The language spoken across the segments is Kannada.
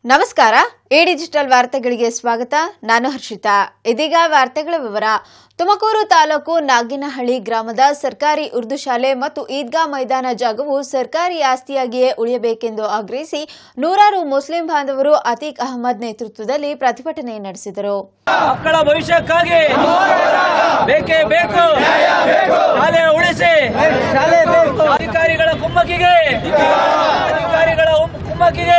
ನಮಸ್ಕಾರ ಎ ಡಿಜಿಟಲ್ ವಾರ್ತೆಗಳಿಗೆ ಸ್ವಾಗತ ನಾನು ಹರ್ಷಿತಾ ಇದೀಗ ವಾರ್ತೆಗಳ ವಿವರ ತುಮಕೂರು ತಾಲೂಕು ನಾಗಿನಹಳ್ಳಿ ಗ್ರಾಮದ ಸರ್ಕಾರಿ ಉರ್ದು ಶಾಲೆ ಮತ್ತು ಈದ್ಗಾ ಮೈದಾನ ಜಾಗವು ಸರ್ಕಾರಿ ಆಸ್ತಿಯಾಗಿಯೇ ಉಳಿಯಬೇಕೆಂದು ಆಗ್ರಹಿಸಿ ನೂರಾರು ಮುಸ್ಲಿಂ ಬಾಂಧವರು ಅತೀಕ್ ಅಹಮದ್ ನೇತೃತ್ವದಲ್ಲಿ ಪ್ರತಿಭಟನೆ ನಡೆಸಿದರು ಮಕ್ಕಳ ಭವಿಷ್ಯಕ್ಕಾಗಿ ಬೇಕೇ ಬೇಕು ಶಾಲೆ ಉಳಿಸಿ ಅಧಿಕಾರಿಗಳ ಕುಮ್ಮಕ್ಕಿಗೆ ಅಧಿಕಾರಿಗಳ ಉಮ್- ಕುಮ್ಮಕ್ಕಿಗೆ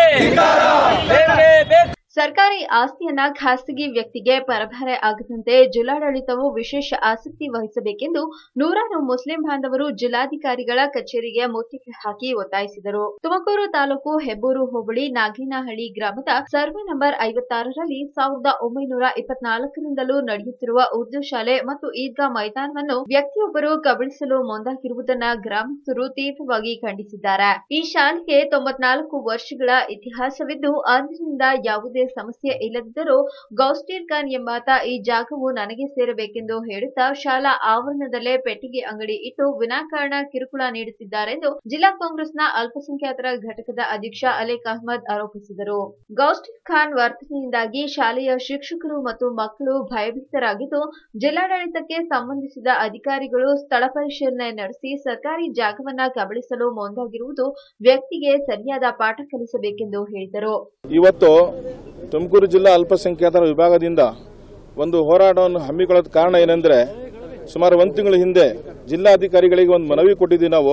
ಬೇಕೇ ಬೇಕು ಸರ್ಕಾರಿ ಆಸ್ತಿಯನ್ನ ಖಾಸಗಿ ವ್ಯಕ್ತಿಗೆ ಪರಭಾರೆ ಆಗದಂತೆ ಜಿಲ್ಲಾಡಳಿತವು ವಿಶೇಷ ಆಸಕ್ತಿ ವಹಿಸಬೇಕೆಂದು ನೂರಾರು ಮುಸ್ಲಿಂ ಬಾಂಧವರು ಜಿಲ್ಲಾಧಿಕಾರಿಗಳ ಕಚೇರಿಗೆ ಮುತ್ತಿಗೆ ಹಾಕಿ ಒತ್ತಾಯಿಸಿದರು ತುಮಕೂರು ತಾಲೂಕು ಹೆಬ್ಬೂರು ಹೋಬಳಿ ನಾಗೇನಹಳ್ಳಿ ಗ್ರಾಮದ ಸರ್ವೆ ನಂಬರ್ ಐವತ್ತಾರರಲ್ಲಿ ಸಾವಿರದ ಒಂಬೈನೂರ ಇಪ್ಪತ್ನಾಲ್ಕರಿಂದಲೂ ನಡೆಯುತ್ತಿರುವ ಉರ್ದು ಶಾಲೆ ಮತ್ತು ಈದ್ಗಾ ಮೈದಾನವನ್ನು ವ್ಯಕ್ತಿಯೊಬ್ಬರು ಕಬಳಿಸಲು ಮುಂದಾಗಿರುವುದನ್ನ ಗ್ರಾಮಸ್ಥರು ತೀವ್ರವಾಗಿ ಖಂಡಿಸಿದ್ದಾರೆ ಈ ಶಾಲೆಗೆ ತೊಂಬತ್ನಾಲ್ಕು ವರ್ಷಗಳ ಇತಿಹಾಸವಿದ್ದು ಅಂದಿನಿಂದ ಯಾವುದೇ ಸಮಸ್ಯೆ ಇಲ್ಲದಿದ್ದರೂ ಗೌಸ್ಟೀರ್ ಖಾನ್ ಎಂಬಾತ ಈ ಜಾಗವು ನನಗೆ ಸೇರಬೇಕೆಂದು ಹೇಳುತ್ತಾ ಶಾಲಾ ಆವರಣದಲ್ಲೇ ಪೆಟ್ಟಿಗೆ ಅಂಗಡಿ ಇಟ್ಟು ವಿನಾಕಾರಣ ಕಿರುಕುಳ ನೀಡುತ್ತಿದ್ದಾರೆಂದು ಜಿಲ್ಲಾ ಕಾಂಗ್ರೆಸ್ನ ಅಲ್ಪಸಂಖ್ಯಾತರ ಘಟಕದ ಅಧ್ಯಕ್ಷ ಅಲೇಕ್ ಅಹ್ಮದ್ ಆರೋಪಿಸಿದರು ಗೌಸ್ಟೀರ್ ಖಾನ್ ವರ್ತನೆಯಿಂದಾಗಿ ಶಾಲೆಯ ಶಿಕ್ಷಕರು ಮತ್ತು ಮಕ್ಕಳು ಭಯಭೀತರಾಗಿದ್ದು ಜಿಲ್ಲಾಡಳಿತಕ್ಕೆ ಸಂಬಂಧಿಸಿದ ಅಧಿಕಾರಿಗಳು ಸ್ಥಳ ಪರಿಶೀಲನೆ ನಡೆಸಿ ಸರ್ಕಾರಿ ಜಾಗವನ್ನ ಕಬಳಿಸಲು ಮುಂದಾಗಿರುವುದು ವ್ಯಕ್ತಿಗೆ ಸರಿಯಾದ ಪಾಠ ಕಲಿಸಬೇಕೆಂದು ಹೇಳಿದರು ಇವತ್ತು ತುಮಕೂರು ಜಿಲ್ಲಾ ಅಲ್ಪಸಂಖ್ಯಾತರ ವಿಭಾಗದಿಂದ ಒಂದು ಹೋರಾಟವನ್ನು ಹಮ್ಮಿಕೊಳ್ಳೋದ ಕಾರಣ ಏನೆಂದರೆ ಸುಮಾರು ಒಂದು ತಿಂಗಳ ಹಿಂದೆ ಜಿಲ್ಲಾಧಿಕಾರಿಗಳಿಗೆ ಒಂದು ಮನವಿ ಕೊಟ್ಟಿದ್ದೀವಿ ನಾವು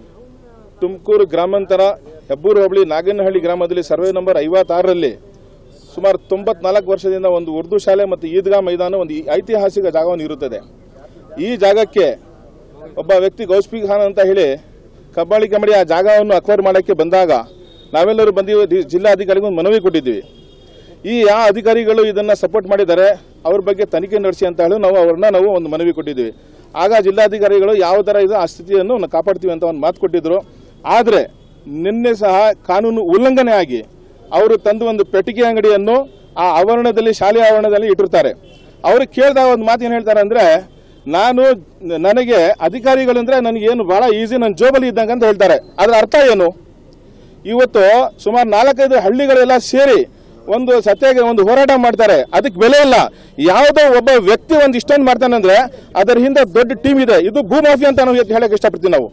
ತುಮಕೂರು ಗ್ರಾಮಾಂತರ ಹೆಬ್ಬೂರು ಹೋಬಳಿ ನಾಗೇನಹಳ್ಳಿ ಗ್ರಾಮದಲ್ಲಿ ಸರ್ವೆ ನಂಬರ್ ಐವತ್ತಾರರಲ್ಲಿ ಸುಮಾರು ತೊಂಬತ್ನಾಲ್ಕು ವರ್ಷದಿಂದ ಒಂದು ಉರ್ದು ಶಾಲೆ ಮತ್ತು ಈದ್ಗಾ ಮೈದಾನ ಒಂದು ಐತಿಹಾಸಿಕ ಜಾಗವನ್ನು ಇರುತ್ತದೆ ಈ ಜಾಗಕ್ಕೆ ಒಬ್ಬ ವ್ಯಕ್ತಿ ಗೌಸ್ಪಿ ಖಾನ್ ಅಂತ ಹೇಳಿ ಕಬ್ಬಾಳಿ ಕಮಡಿ ಆ ಜಾಗವನ್ನು ಅಕ್ವೈರ್ ಮಾಡೋಕ್ಕೆ ಬಂದಾಗ ನಾವೆಲ್ಲರೂ ಬಂದು ಜಿಲ್ಲಾಧಿಕಾರಿಗೆ ಒಂದು ಮನವಿ ಕೊಟ್ಟಿದ್ದೀವಿ ಈ ಯಾವ ಅಧಿಕಾರಿಗಳು ಇದನ್ನ ಸಪೋರ್ಟ್ ಮಾಡಿದ್ದಾರೆ ಅವ್ರ ಬಗ್ಗೆ ತನಿಖೆ ನಡೆಸಿ ಅಂತ ಹೇಳಿ ನಾವು ಅವ್ರನ್ನ ನಾವು ಒಂದು ಮನವಿ ಕೊಟ್ಟಿದ್ದೀವಿ ಆಗ ಜಿಲ್ಲಾಧಿಕಾರಿಗಳು ಯಾವ ಥರ ಇದು ಆ ಸ್ಥಿತಿಯನ್ನು ನಾವು ಕಾಪಾಡ್ತೀವಿ ಅಂತ ಒಂದು ಮಾತು ಕೊಟ್ಟಿದ್ರು ಆದರೆ ನಿನ್ನೆ ಸಹ ಕಾನೂನು ಉಲ್ಲಂಘನೆ ಆಗಿ ಅವರು ತಂದು ಒಂದು ಪೆಟ್ಟಿಗೆ ಅಂಗಡಿಯನ್ನು ಆ ಆವರಣದಲ್ಲಿ ಶಾಲೆ ಆವರಣದಲ್ಲಿ ಇಟ್ಟಿರ್ತಾರೆ ಅವರು ಕೇಳಿದಾಗ ಒಂದು ಮಾತು ಏನು ಹೇಳ್ತಾರೆ ಅಂದ್ರೆ ನಾನು ನನಗೆ ಅಧಿಕಾರಿಗಳು ಅಂದ್ರೆ ನನಗೇನು ಬಹಳ ಈಸಿ ನನ್ನ ಜೋಬಲ್ಲಿ ಇದ್ದಂಗೆ ಅಂತ ಹೇಳ್ತಾರೆ ಅದರ ಅರ್ಥ ಏನು ಇವತ್ತು ಸುಮಾರು ನಾಲ್ಕೈದು ಹಳ್ಳಿಗಳೆಲ್ಲ ಸೇರಿ ಒಂದು ಸತ್ಯಾಗೆ ಒಂದು ಹೋರಾಟ ಮಾಡ್ತಾರೆ ಅದಕ್ಕೆ ಬೆಲೆ ಇಲ್ಲ ಯಾವುದೋ ಒಬ್ಬ ವ್ಯಕ್ತಿ ಒಂದು ಇಷ್ಟೊಂದು ಮಾಡ್ತಾನೆ ಅಂದ್ರೆ ಅದರ ಹಿಂದೆ ದೊಡ್ಡ ಟೀಮ್ ಇದೆ ಇದು ಭೂಮಾಫಿ ಅಂತ ನಾವು ಇವತ್ತು ಹೇಳಕ್ ಇಷ್ಟಪಡ್ತೀವಿ ನಾವು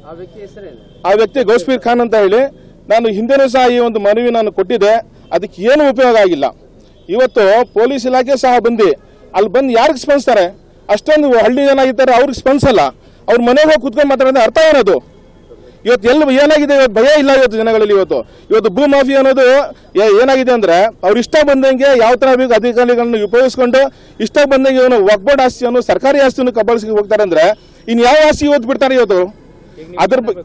ಆ ವ್ಯಕ್ತಿ ಗೌಸ್ಪೀರ್ ಖಾನ್ ಅಂತ ಹೇಳಿ ನಾನು ಹಿಂದೆನೂ ಸಹ ಈ ಒಂದು ಮನವಿ ನಾನು ಕೊಟ್ಟಿದ್ದೆ ಅದಕ್ಕೆ ಏನು ಉಪಯೋಗ ಆಗಿಲ್ಲ ಇವತ್ತು ಪೊಲೀಸ್ ಇಲಾಖೆ ಸಹ ಬಂದು ಅಲ್ಲಿ ಬಂದು ಯಾರಿಗೆ ಸ್ಪಂದಿಸ್ತಾರೆ ಅಷ್ಟೊಂದು ಹಳ್ಳಿ ಜನ ಇದ್ದಾರೆ ಅವ್ರಿಗೆ ಸ್ಪಂದಿಸಲ್ಲ ಅವ್ರ ಮನೆಗೆ ಹೋಗಿ ಕುತ್ಕೊಂಡು ಮಾತಾಡೋದು ಅರ್ಥ ಏನದು ಇವತ್ತು ಎಲ್ಲ ಏನಾಗಿದೆ ಇವತ್ತು ಭಯ ಇಲ್ಲ ಇವತ್ತು ಜನಗಳಲ್ಲಿ ಇವತ್ತು ಇವತ್ತು ಭೂ ಮಾಫಿ ಅನ್ನೋದು ಏ- ಏನಾಗಿದೆ ಅಂದ್ರೆ ಅವ್ರು ಇಷ್ಟ ಬಂದಂಗೆ ಯಾವ ತರ ಬೇಕು ಅಧಿಕಾರಿಗಳನ್ನ ಉಪಯೋಗಿಸ್ಕೊಂಡು ಇಷ್ಟ ಬಂದಂಗೆ ಇವನು ಒಗ್ಬೋರ್ಡ್ ಆಸ್ತಿಯನ್ನು ಸರ್ಕಾರಿ ಆಸ್ತಿಯನ್ನು ಕಬಳಿಸಿ ಹೋಗ್ತಾರೆ ಅಂದ್ರೆ ಇನ್ ಯಾವ ಆಸ್ತಿ ಇವತ್ತು ಬಿಡ್ತಾರೆ ಇವತ್ತು ಅದ್ರ ಬ-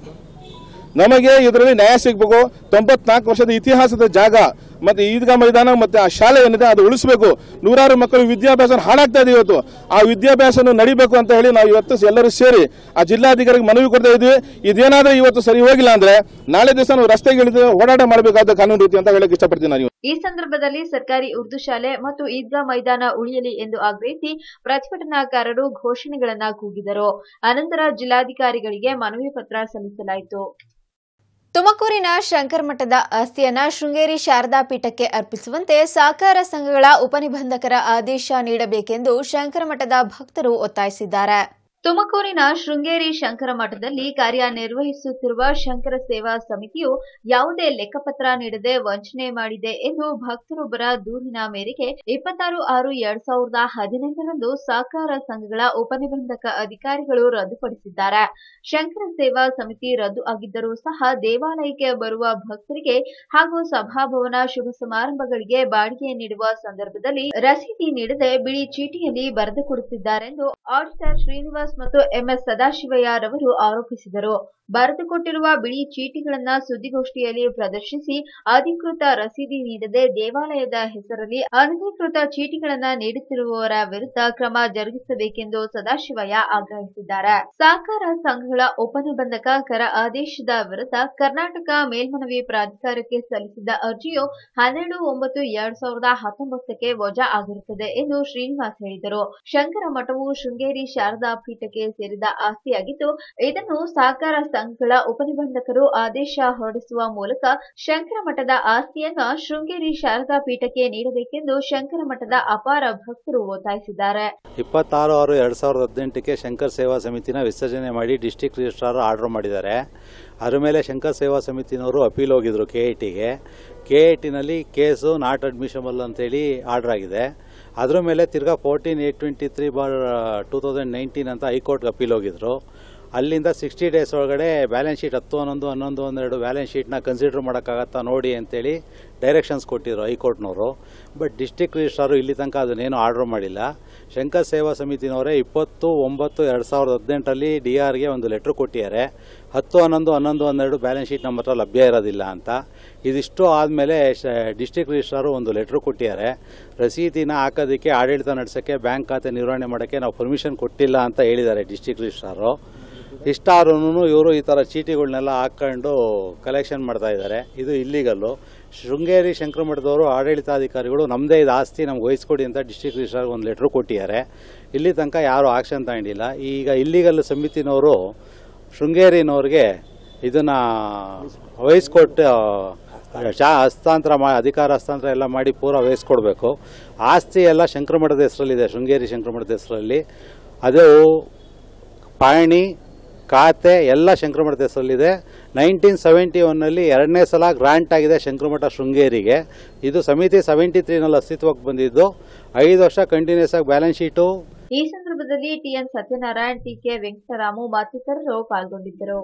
ನಮಗೆ ಇದರಲ್ಲಿ ನ್ಯಾಯ ಸಿಗಬೇಕು ತೊಂಬತ್ನಾಲ್ಕು ವರ್ಷದ ಇತಿಹಾಸದ ಜಾಗ ಮತ್ತೆ ಈದ್ಗಾ ಮೈದಾನ ಮತ್ತೆ ಆ ಶಾಲೆ ಏನಿದೆ ಅದು ಉಳಿಸಬೇಕು ನೂರಾರು ಮಕ್ಕಳು ವಿದ್ಯಾಭ್ಯಾಸ ಹಾಳಾಗ್ತಾ ಇದೆ ಇವತ್ತು ಆ ವಿದ್ಯಾಭ್ಯಾಸ ನಡಿಬೇಕು ಅಂತ ಹೇಳಿ ನಾವು ಇವತ್ತು ಎಲ್ಲರೂ ಸೇರಿ ಆ ಜಿಲ್ಲಾಧಿಕಾರಿಗೆ ಮನವಿ ಕೊಡ್ತಾ ಇದ್ವಿ ಇದೇನಾದ್ರೂ ಇವತ್ತು ಸರಿ ಹೋಗಿಲ್ಲ ಅಂದ್ರೆ ನಾಳೆ ದಿವಸ ನಾವು ರಸ್ತೆಗೆ ಇಳಿದು ಓಡಾಟ ಮಾಡಬೇಕಾದ ಕಾನೂನು ರೀತಿ ಅಂತ ಹೇಳಕ್ ಇಷ್ಟಪಡ್ತೀನಿ ನಾನು ಈ ಸಂದರ್ಭದಲ್ಲಿ ಸರ್ಕಾರಿ ಉರ್ದು ಶಾಲೆ ಮತ್ತು ಈದ್ಗಾ ಮೈದಾನ ಉಳಿಯಲಿ ಎಂದು ಆಗ್ರಹಿಸಿ ಪ್ರತಿಭಟನಾಕಾರರು ಘೋಷಣೆಗಳನ್ನ ಕೂಗಿದರು ಅನಂತರ ಜಿಲ್ಲಾಧಿಕಾರಿಗಳಿಗೆ ಮನವಿ ಪತ್ರ ಸಲ್ಲಿಸಲಾಯಿತು ತುಮಕೂರಿನ ಶಂಕರ ಮಠದ ಆಸ್ತಿಯನ್ನ ಶೃಂಗೇರಿ ಶಾರದಾ ಪೀಠಕ್ಕೆ ಅರ್ಪಿಸುವಂತೆ ಸಹಕಾರ ಸಂಘಗಳ ಉಪನಿಬಂಧಕರ ಆದೇಶ ನೀಡಬೇಕೆಂದು ಶಂಕರ ಮಠದ ಭಕ್ತರು ಒತ್ತಾಯಿಸಿದ್ದಾರೆ ತುಮಕೂರಿನ ಶೃಂಗೇರಿ ಶಂಕರ ಮಠದಲ್ಲಿ ಕಾರ್ಯನಿರ್ವಹಿಸುತ್ತಿರುವ ಶಂಕರ ಸೇವಾ ಸಮಿತಿಯು ಯಾವುದೇ ಲೆಕ್ಕಪತ್ರ ನೀಡದೆ ವಂಚನೆ ಮಾಡಿದೆ ಎಂದು ಭಕ್ತರೊಬ್ಬರ ದೂರಿನ ಮೇರೆಗೆ ಇಪ್ಪತ್ತಾರು ಆರು ಎರಡ್ ಸಾವಿರದ ಹದಿನೆಂಟರಂದು ಸಹಕಾರ ಸಂಘಗಳ ಉಪನಿಬಂಧಕ ಅಧಿಕಾರಿಗಳು ರದ್ದುಪಡಿಸಿದ್ದಾರೆ ಶಂಕರ ಸೇವಾ ಸಮಿತಿ ರದ್ದು ಆಗಿದ್ದರೂ ಸಹ ದೇವಾಲಯಕ್ಕೆ ಬರುವ ಭಕ್ತರಿಗೆ ಹಾಗೂ ಸಭಾಭವನ ಶುಭ ಸಮಾರಂಭಗಳಿಗೆ ಬಾಡಿಗೆ ನೀಡುವ ಸಂದರ್ಭದಲ್ಲಿ ರಸೀದಿ ನೀಡದೆ ಬಿಳಿ ಚೀಟಿಯಲ್ಲಿ ಬರೆದು ಕೊಡುತ್ತಿದ್ದಾರೆಂದು ಆಡಿಟರ್ ಶ್ರೀನಿವಾಸ್ ಮತ್ತು ಎಂಎಸ್ ಸದಾಶಿವಯ್ಯ ರವರು ಆರೋಪಿಸಿದರು ಬರೆದುಕೊಟ್ಟಿರುವ ಬಿಳಿ ಚೀಟಿಗಳನ್ನ ಸುದ್ದಿಗೋಷ್ಠಿಯಲ್ಲಿ ಪ್ರದರ್ಶಿಸಿ ಅಧಿಕೃತ ರಸೀದಿ ನೀಡದೆ ದೇವಾಲಯದ ಹೆಸರಲ್ಲಿ ಅನಧಿಕೃತ ಚೀಟಿಗಳನ್ನ ನೀಡುತ್ತಿರುವವರ ವಿರುದ್ಧ ಕ್ರಮ ಜರುಗಿಸಬೇಕೆಂದು ಸದಾಶಿವಯ್ಯ ಆಗ್ರಹಿಸಿದ್ದಾರೆ ಸಹಕಾರ ಸಂಘಗಳ ಉಪನಿಬಂಧಕ ಕರ ಆದೇಶದ ವಿರುದ್ಧ ಕರ್ನಾಟಕ ಮೇಲ್ಮನವಿ ಪ್ರಾಧಿಕಾರಕ್ಕೆ ಸಲ್ಲಿಸಿದ್ದ ಅರ್ಜಿಯು ಹನ್ನೆರಡು ಒಂಬತ್ತು ಎರಡ್ ಸಾವಿರದ ಹತ್ತೊಂಬತ್ತಕ್ಕೆ ವಜಾ ಆಗಿರುತ್ತದೆ ಎಂದು ಶ್ರೀನಿವಾಸ್ ಹೇಳಿದರು ಶಂಕರ ಮಠವು ಶೃಂಗೇರಿ ಶಾರದಾ ಪೀಠ ಪೀಠಕ್ಕೆ ಸೇರಿದ ಆಸ್ತಿಯಾಗಿದ್ದು ಇದನ್ನು ಸಹಕಾರ ಸಂಘಗಳ ಉಪನಿಬಂಧಕರು ಆದೇಶ ಹೊರಡಿಸುವ ಮೂಲಕ ಶಂಕರ ಮಠದ ಆಸ್ತಿಯನ್ನ ಶೃಂಗೇರಿ ಶಾರದಾ ಪೀಠಕ್ಕೆ ನೀಡಬೇಕೆಂದು ಶಂಕರ ಮಠದ ಅಪಾರ ಭಕ್ತರು ಒತ್ತಾಯಿಸಿದ್ದಾರೆ ಇಪ್ಪತ್ತಾರು ಆರು ಎರಡು ಸಾವಿರದ ಹದಿನೆಂಟಕ್ಕೆ ಶಂಕರ್ ಸೇವಾ ಸಮಿತಿನ ವಿಸರ್ಜನೆ ಮಾಡಿ ಡಿಸ್ಟಿಕ್ ರಿಜಿಸ್ಟ್ರಾರ್ ಆರ್ಡರ್ ಮಾಡಿದ್ದಾರೆ ಅದ್ರ ಮೇಲೆ ಶಂಕರ್ ಸೇವಾ ಸಮಿತಿನವರು ಅಪೀಲ್ ಹೋಗಿದ್ರು ಕೆ ಐ ಟಿಗೆ ಕೆ ಐ ಟಿನಲ್ಲಿ ಕೇಸು ನಾಟ್ ಅಡ್ಮಿಷಬಲ್ ಅಂತೇಳಿ ಆರ್ಡರ್ ಆಗಿದೆ ಅದ್ರ ಮೇಲೆ ತಿರ್ಗಾ fourteen eight twenty three bar two thousand nineteen ಅಂತ ಹೈಕೋರ್ಟ್ಗೆ ಅಪೀಲ್ ಹೋಗಿದ್ರು ಅಲ್ಲಿಂದ ಸಿಕ್ಸ್ಟಿ ಡೇಸ್ ಒಳಗಡೆ ಬ್ಯಾಲೆನ್ಸ್ ಶೀಟ್ ಹತ್ತು ಹನ್ನೊಂದು ಹನ್ನೊಂದು ಒಂದೆರಡು ಬ್ಯಾಲೆನ್ಸ್ ಶೀಟ್ನ ಕನ್ಸಿಡರ್ ಮಾಡೋಕ್ಕಾಗತ್ತಾ ನೋಡಿ ಅಂತೇಳಿ ಡೈರೆಕ್ಷನ್ಸ್ ಕೊಟ್ಟಿದ್ರು ಹೈಕೋರ್ಟ್ನವರು ಬಟ್ ಡಿಸ್ಟಿಕ್ ರಿಜಿಸ್ಟ್ರಾರು ಇಲ್ಲಿ ತನಕ ಅದನ್ನೇನು ಆರ್ಡರ್ ಮಾಡಿಲ್ಲ ಶಂಕರ್ ಸೇವಾ ಸಮಿತಿನವರೇ ಇಪ್ಪತ್ತು ಒಂಬತ್ತು ಎರಡು ಸಾವಿರದ ಹದಿನೆಂಟರಲ್ಲಿ ಡಿ ಆರ್ಗೆ ಒಂದು ಲೆಟ್ರ್ ಕೊಟ್ಟಿದ್ದಾರೆ ಹತ್ತು ಹನ್ನೊಂದು ಹನ್ನೊಂದು ಹನ್ನೆರಡು ಬ್ಯಾಲೆನ್ಸ್ ಶೀಟ್ ನಮ್ಮ ಹತ್ರ ಲಭ್ಯ ಇರೋದಿಲ್ಲ ಅಂತ ಇದಿಷ್ಟು ಆದಮೇಲೆ ಡಿಸ್ಟಿಕ್ ರಿಜಿಸ್ಟ್ರಾರು ಒಂದು ಲೆಟ್ರ್ ಕೊಟ್ಟಿದ್ದಾರೆ ರಸೀದಿನ ಹಾಕೋದಕ್ಕೆ ಆಡಳಿತ ನಡೆಸೋಕ್ಕೆ ಬ್ಯಾಂಕ್ ಖಾತೆ ನಿರ್ವಹಣೆ ಮಾಡೋಕ್ಕೆ ನಾವು ಪರ್ಮಿಷನ್ ಕೊಟ್ಟಿಲ್ಲ ಅಂತ ಹೇಳಿದ್ದಾರೆ ಡಿಸ್ಟಿಕ್ ರಿಜಿಸ್ಟ್ರಾರು ಇಷ್ಟಾದ್ರೂ ಇವರು ಈ ಥರ ಚೀಟಿಗಳನ್ನೆಲ್ಲ ಹಾಕ್ಕೊಂಡು ಕಲೆಕ್ಷನ್ ಮಾಡ್ತಾ ಇದ್ದಾರೆ ಇದು ಇಲ್ಲಿಗಲ್ಲು ಶೃಂಗೇರಿ ಶಂಕರ ಮಠದವರು ಆಡಳಿತಾಧಿಕಾರಿಗಳು ನಮ್ಮದೇ ಇದು ಆಸ್ತಿ ನಮ್ಗೆ ವಹಿಸ್ಕೊಡಿ ಅಂತ ಡಿಸ್ಟ್ರಿಕ್ಟ್ ರಿಜಿಸ್ಟ್ರಾರ್ಗೆ ಒಂದು ಲೆಟ್ರ್ ಕೊಟ್ಟಿದ್ದಾರೆ ಇಲ್ಲಿ ತನಕ ಯಾರೂ ಆಕ್ಷನ್ ತಗೊಂಡಿಲ್ಲ ಈಗ ಇಲ್ಲಿಗಲ್ ಸಮಿತಿನವರು ಶೃಂಗೇರಿನವ್ರಿಗೆ ಇದನ್ನ ವಹಿಸ್ಕೊಟ್ಟು ಶಾ ಹಸ್ತಾಂತರ ಮಾ ಅಧಿಕಾರ ಹಸ್ತಾಂತರ ಎಲ್ಲ ಮಾಡಿ ಪೂರ ವಹಿಸ್ಕೊಡ್ಬೇಕು ಆಸ್ತಿ ಎಲ್ಲ ಶಂಕರ ಮಠದ ಹೆಸರಲ್ಲಿದೆ ಶೃಂಗೇರಿ ಶಂಕರ ಮಠದ ಹೆಸರಲ್ಲಿ ಅದು ಪಾಣಿ ಖಾತೆ ಎಲ್ಲ ಶಂಕರಮಠದ ಹೆಸರಲ್ಲಿದೆ ನೈನ್ಟೀನ್ ಸೆವೆಂಟಿ ಒನ್ನಲ್ಲಿ ಎರಡನೇ ಸಲ ಗ್ರಾಂಟ್ ಆಗಿದೆ ಶಂಕರಮಠ ಶೃಂಗೇರಿಗೆ ಇದು ಸಮಿತಿ ಸೆವೆಂಟಿ ತ್ರೀನಲ್ಲಿ ಅಸ್ತಿತ್ವಕ್ಕೆ ಬಂದಿದ್ದು ಐದು ವರ್ಷ ಕಂಟಿನ್ಯೂಸ್ ಆಗಿ ಬ್ಯಾಲೆನ್ಸ್ ಶೀಟು ಈ ಸಂದರ್ಭದಲ್ಲಿ ಟಿಎನ್ ಸತ್ಯನಾರಾಯಣ್ ಟಿಕೆ ವೆಂಕಟರಾಮು ಮತ್ತಿತರರು ಪಾಲ್ಗೊಂಡಿದ್ದರು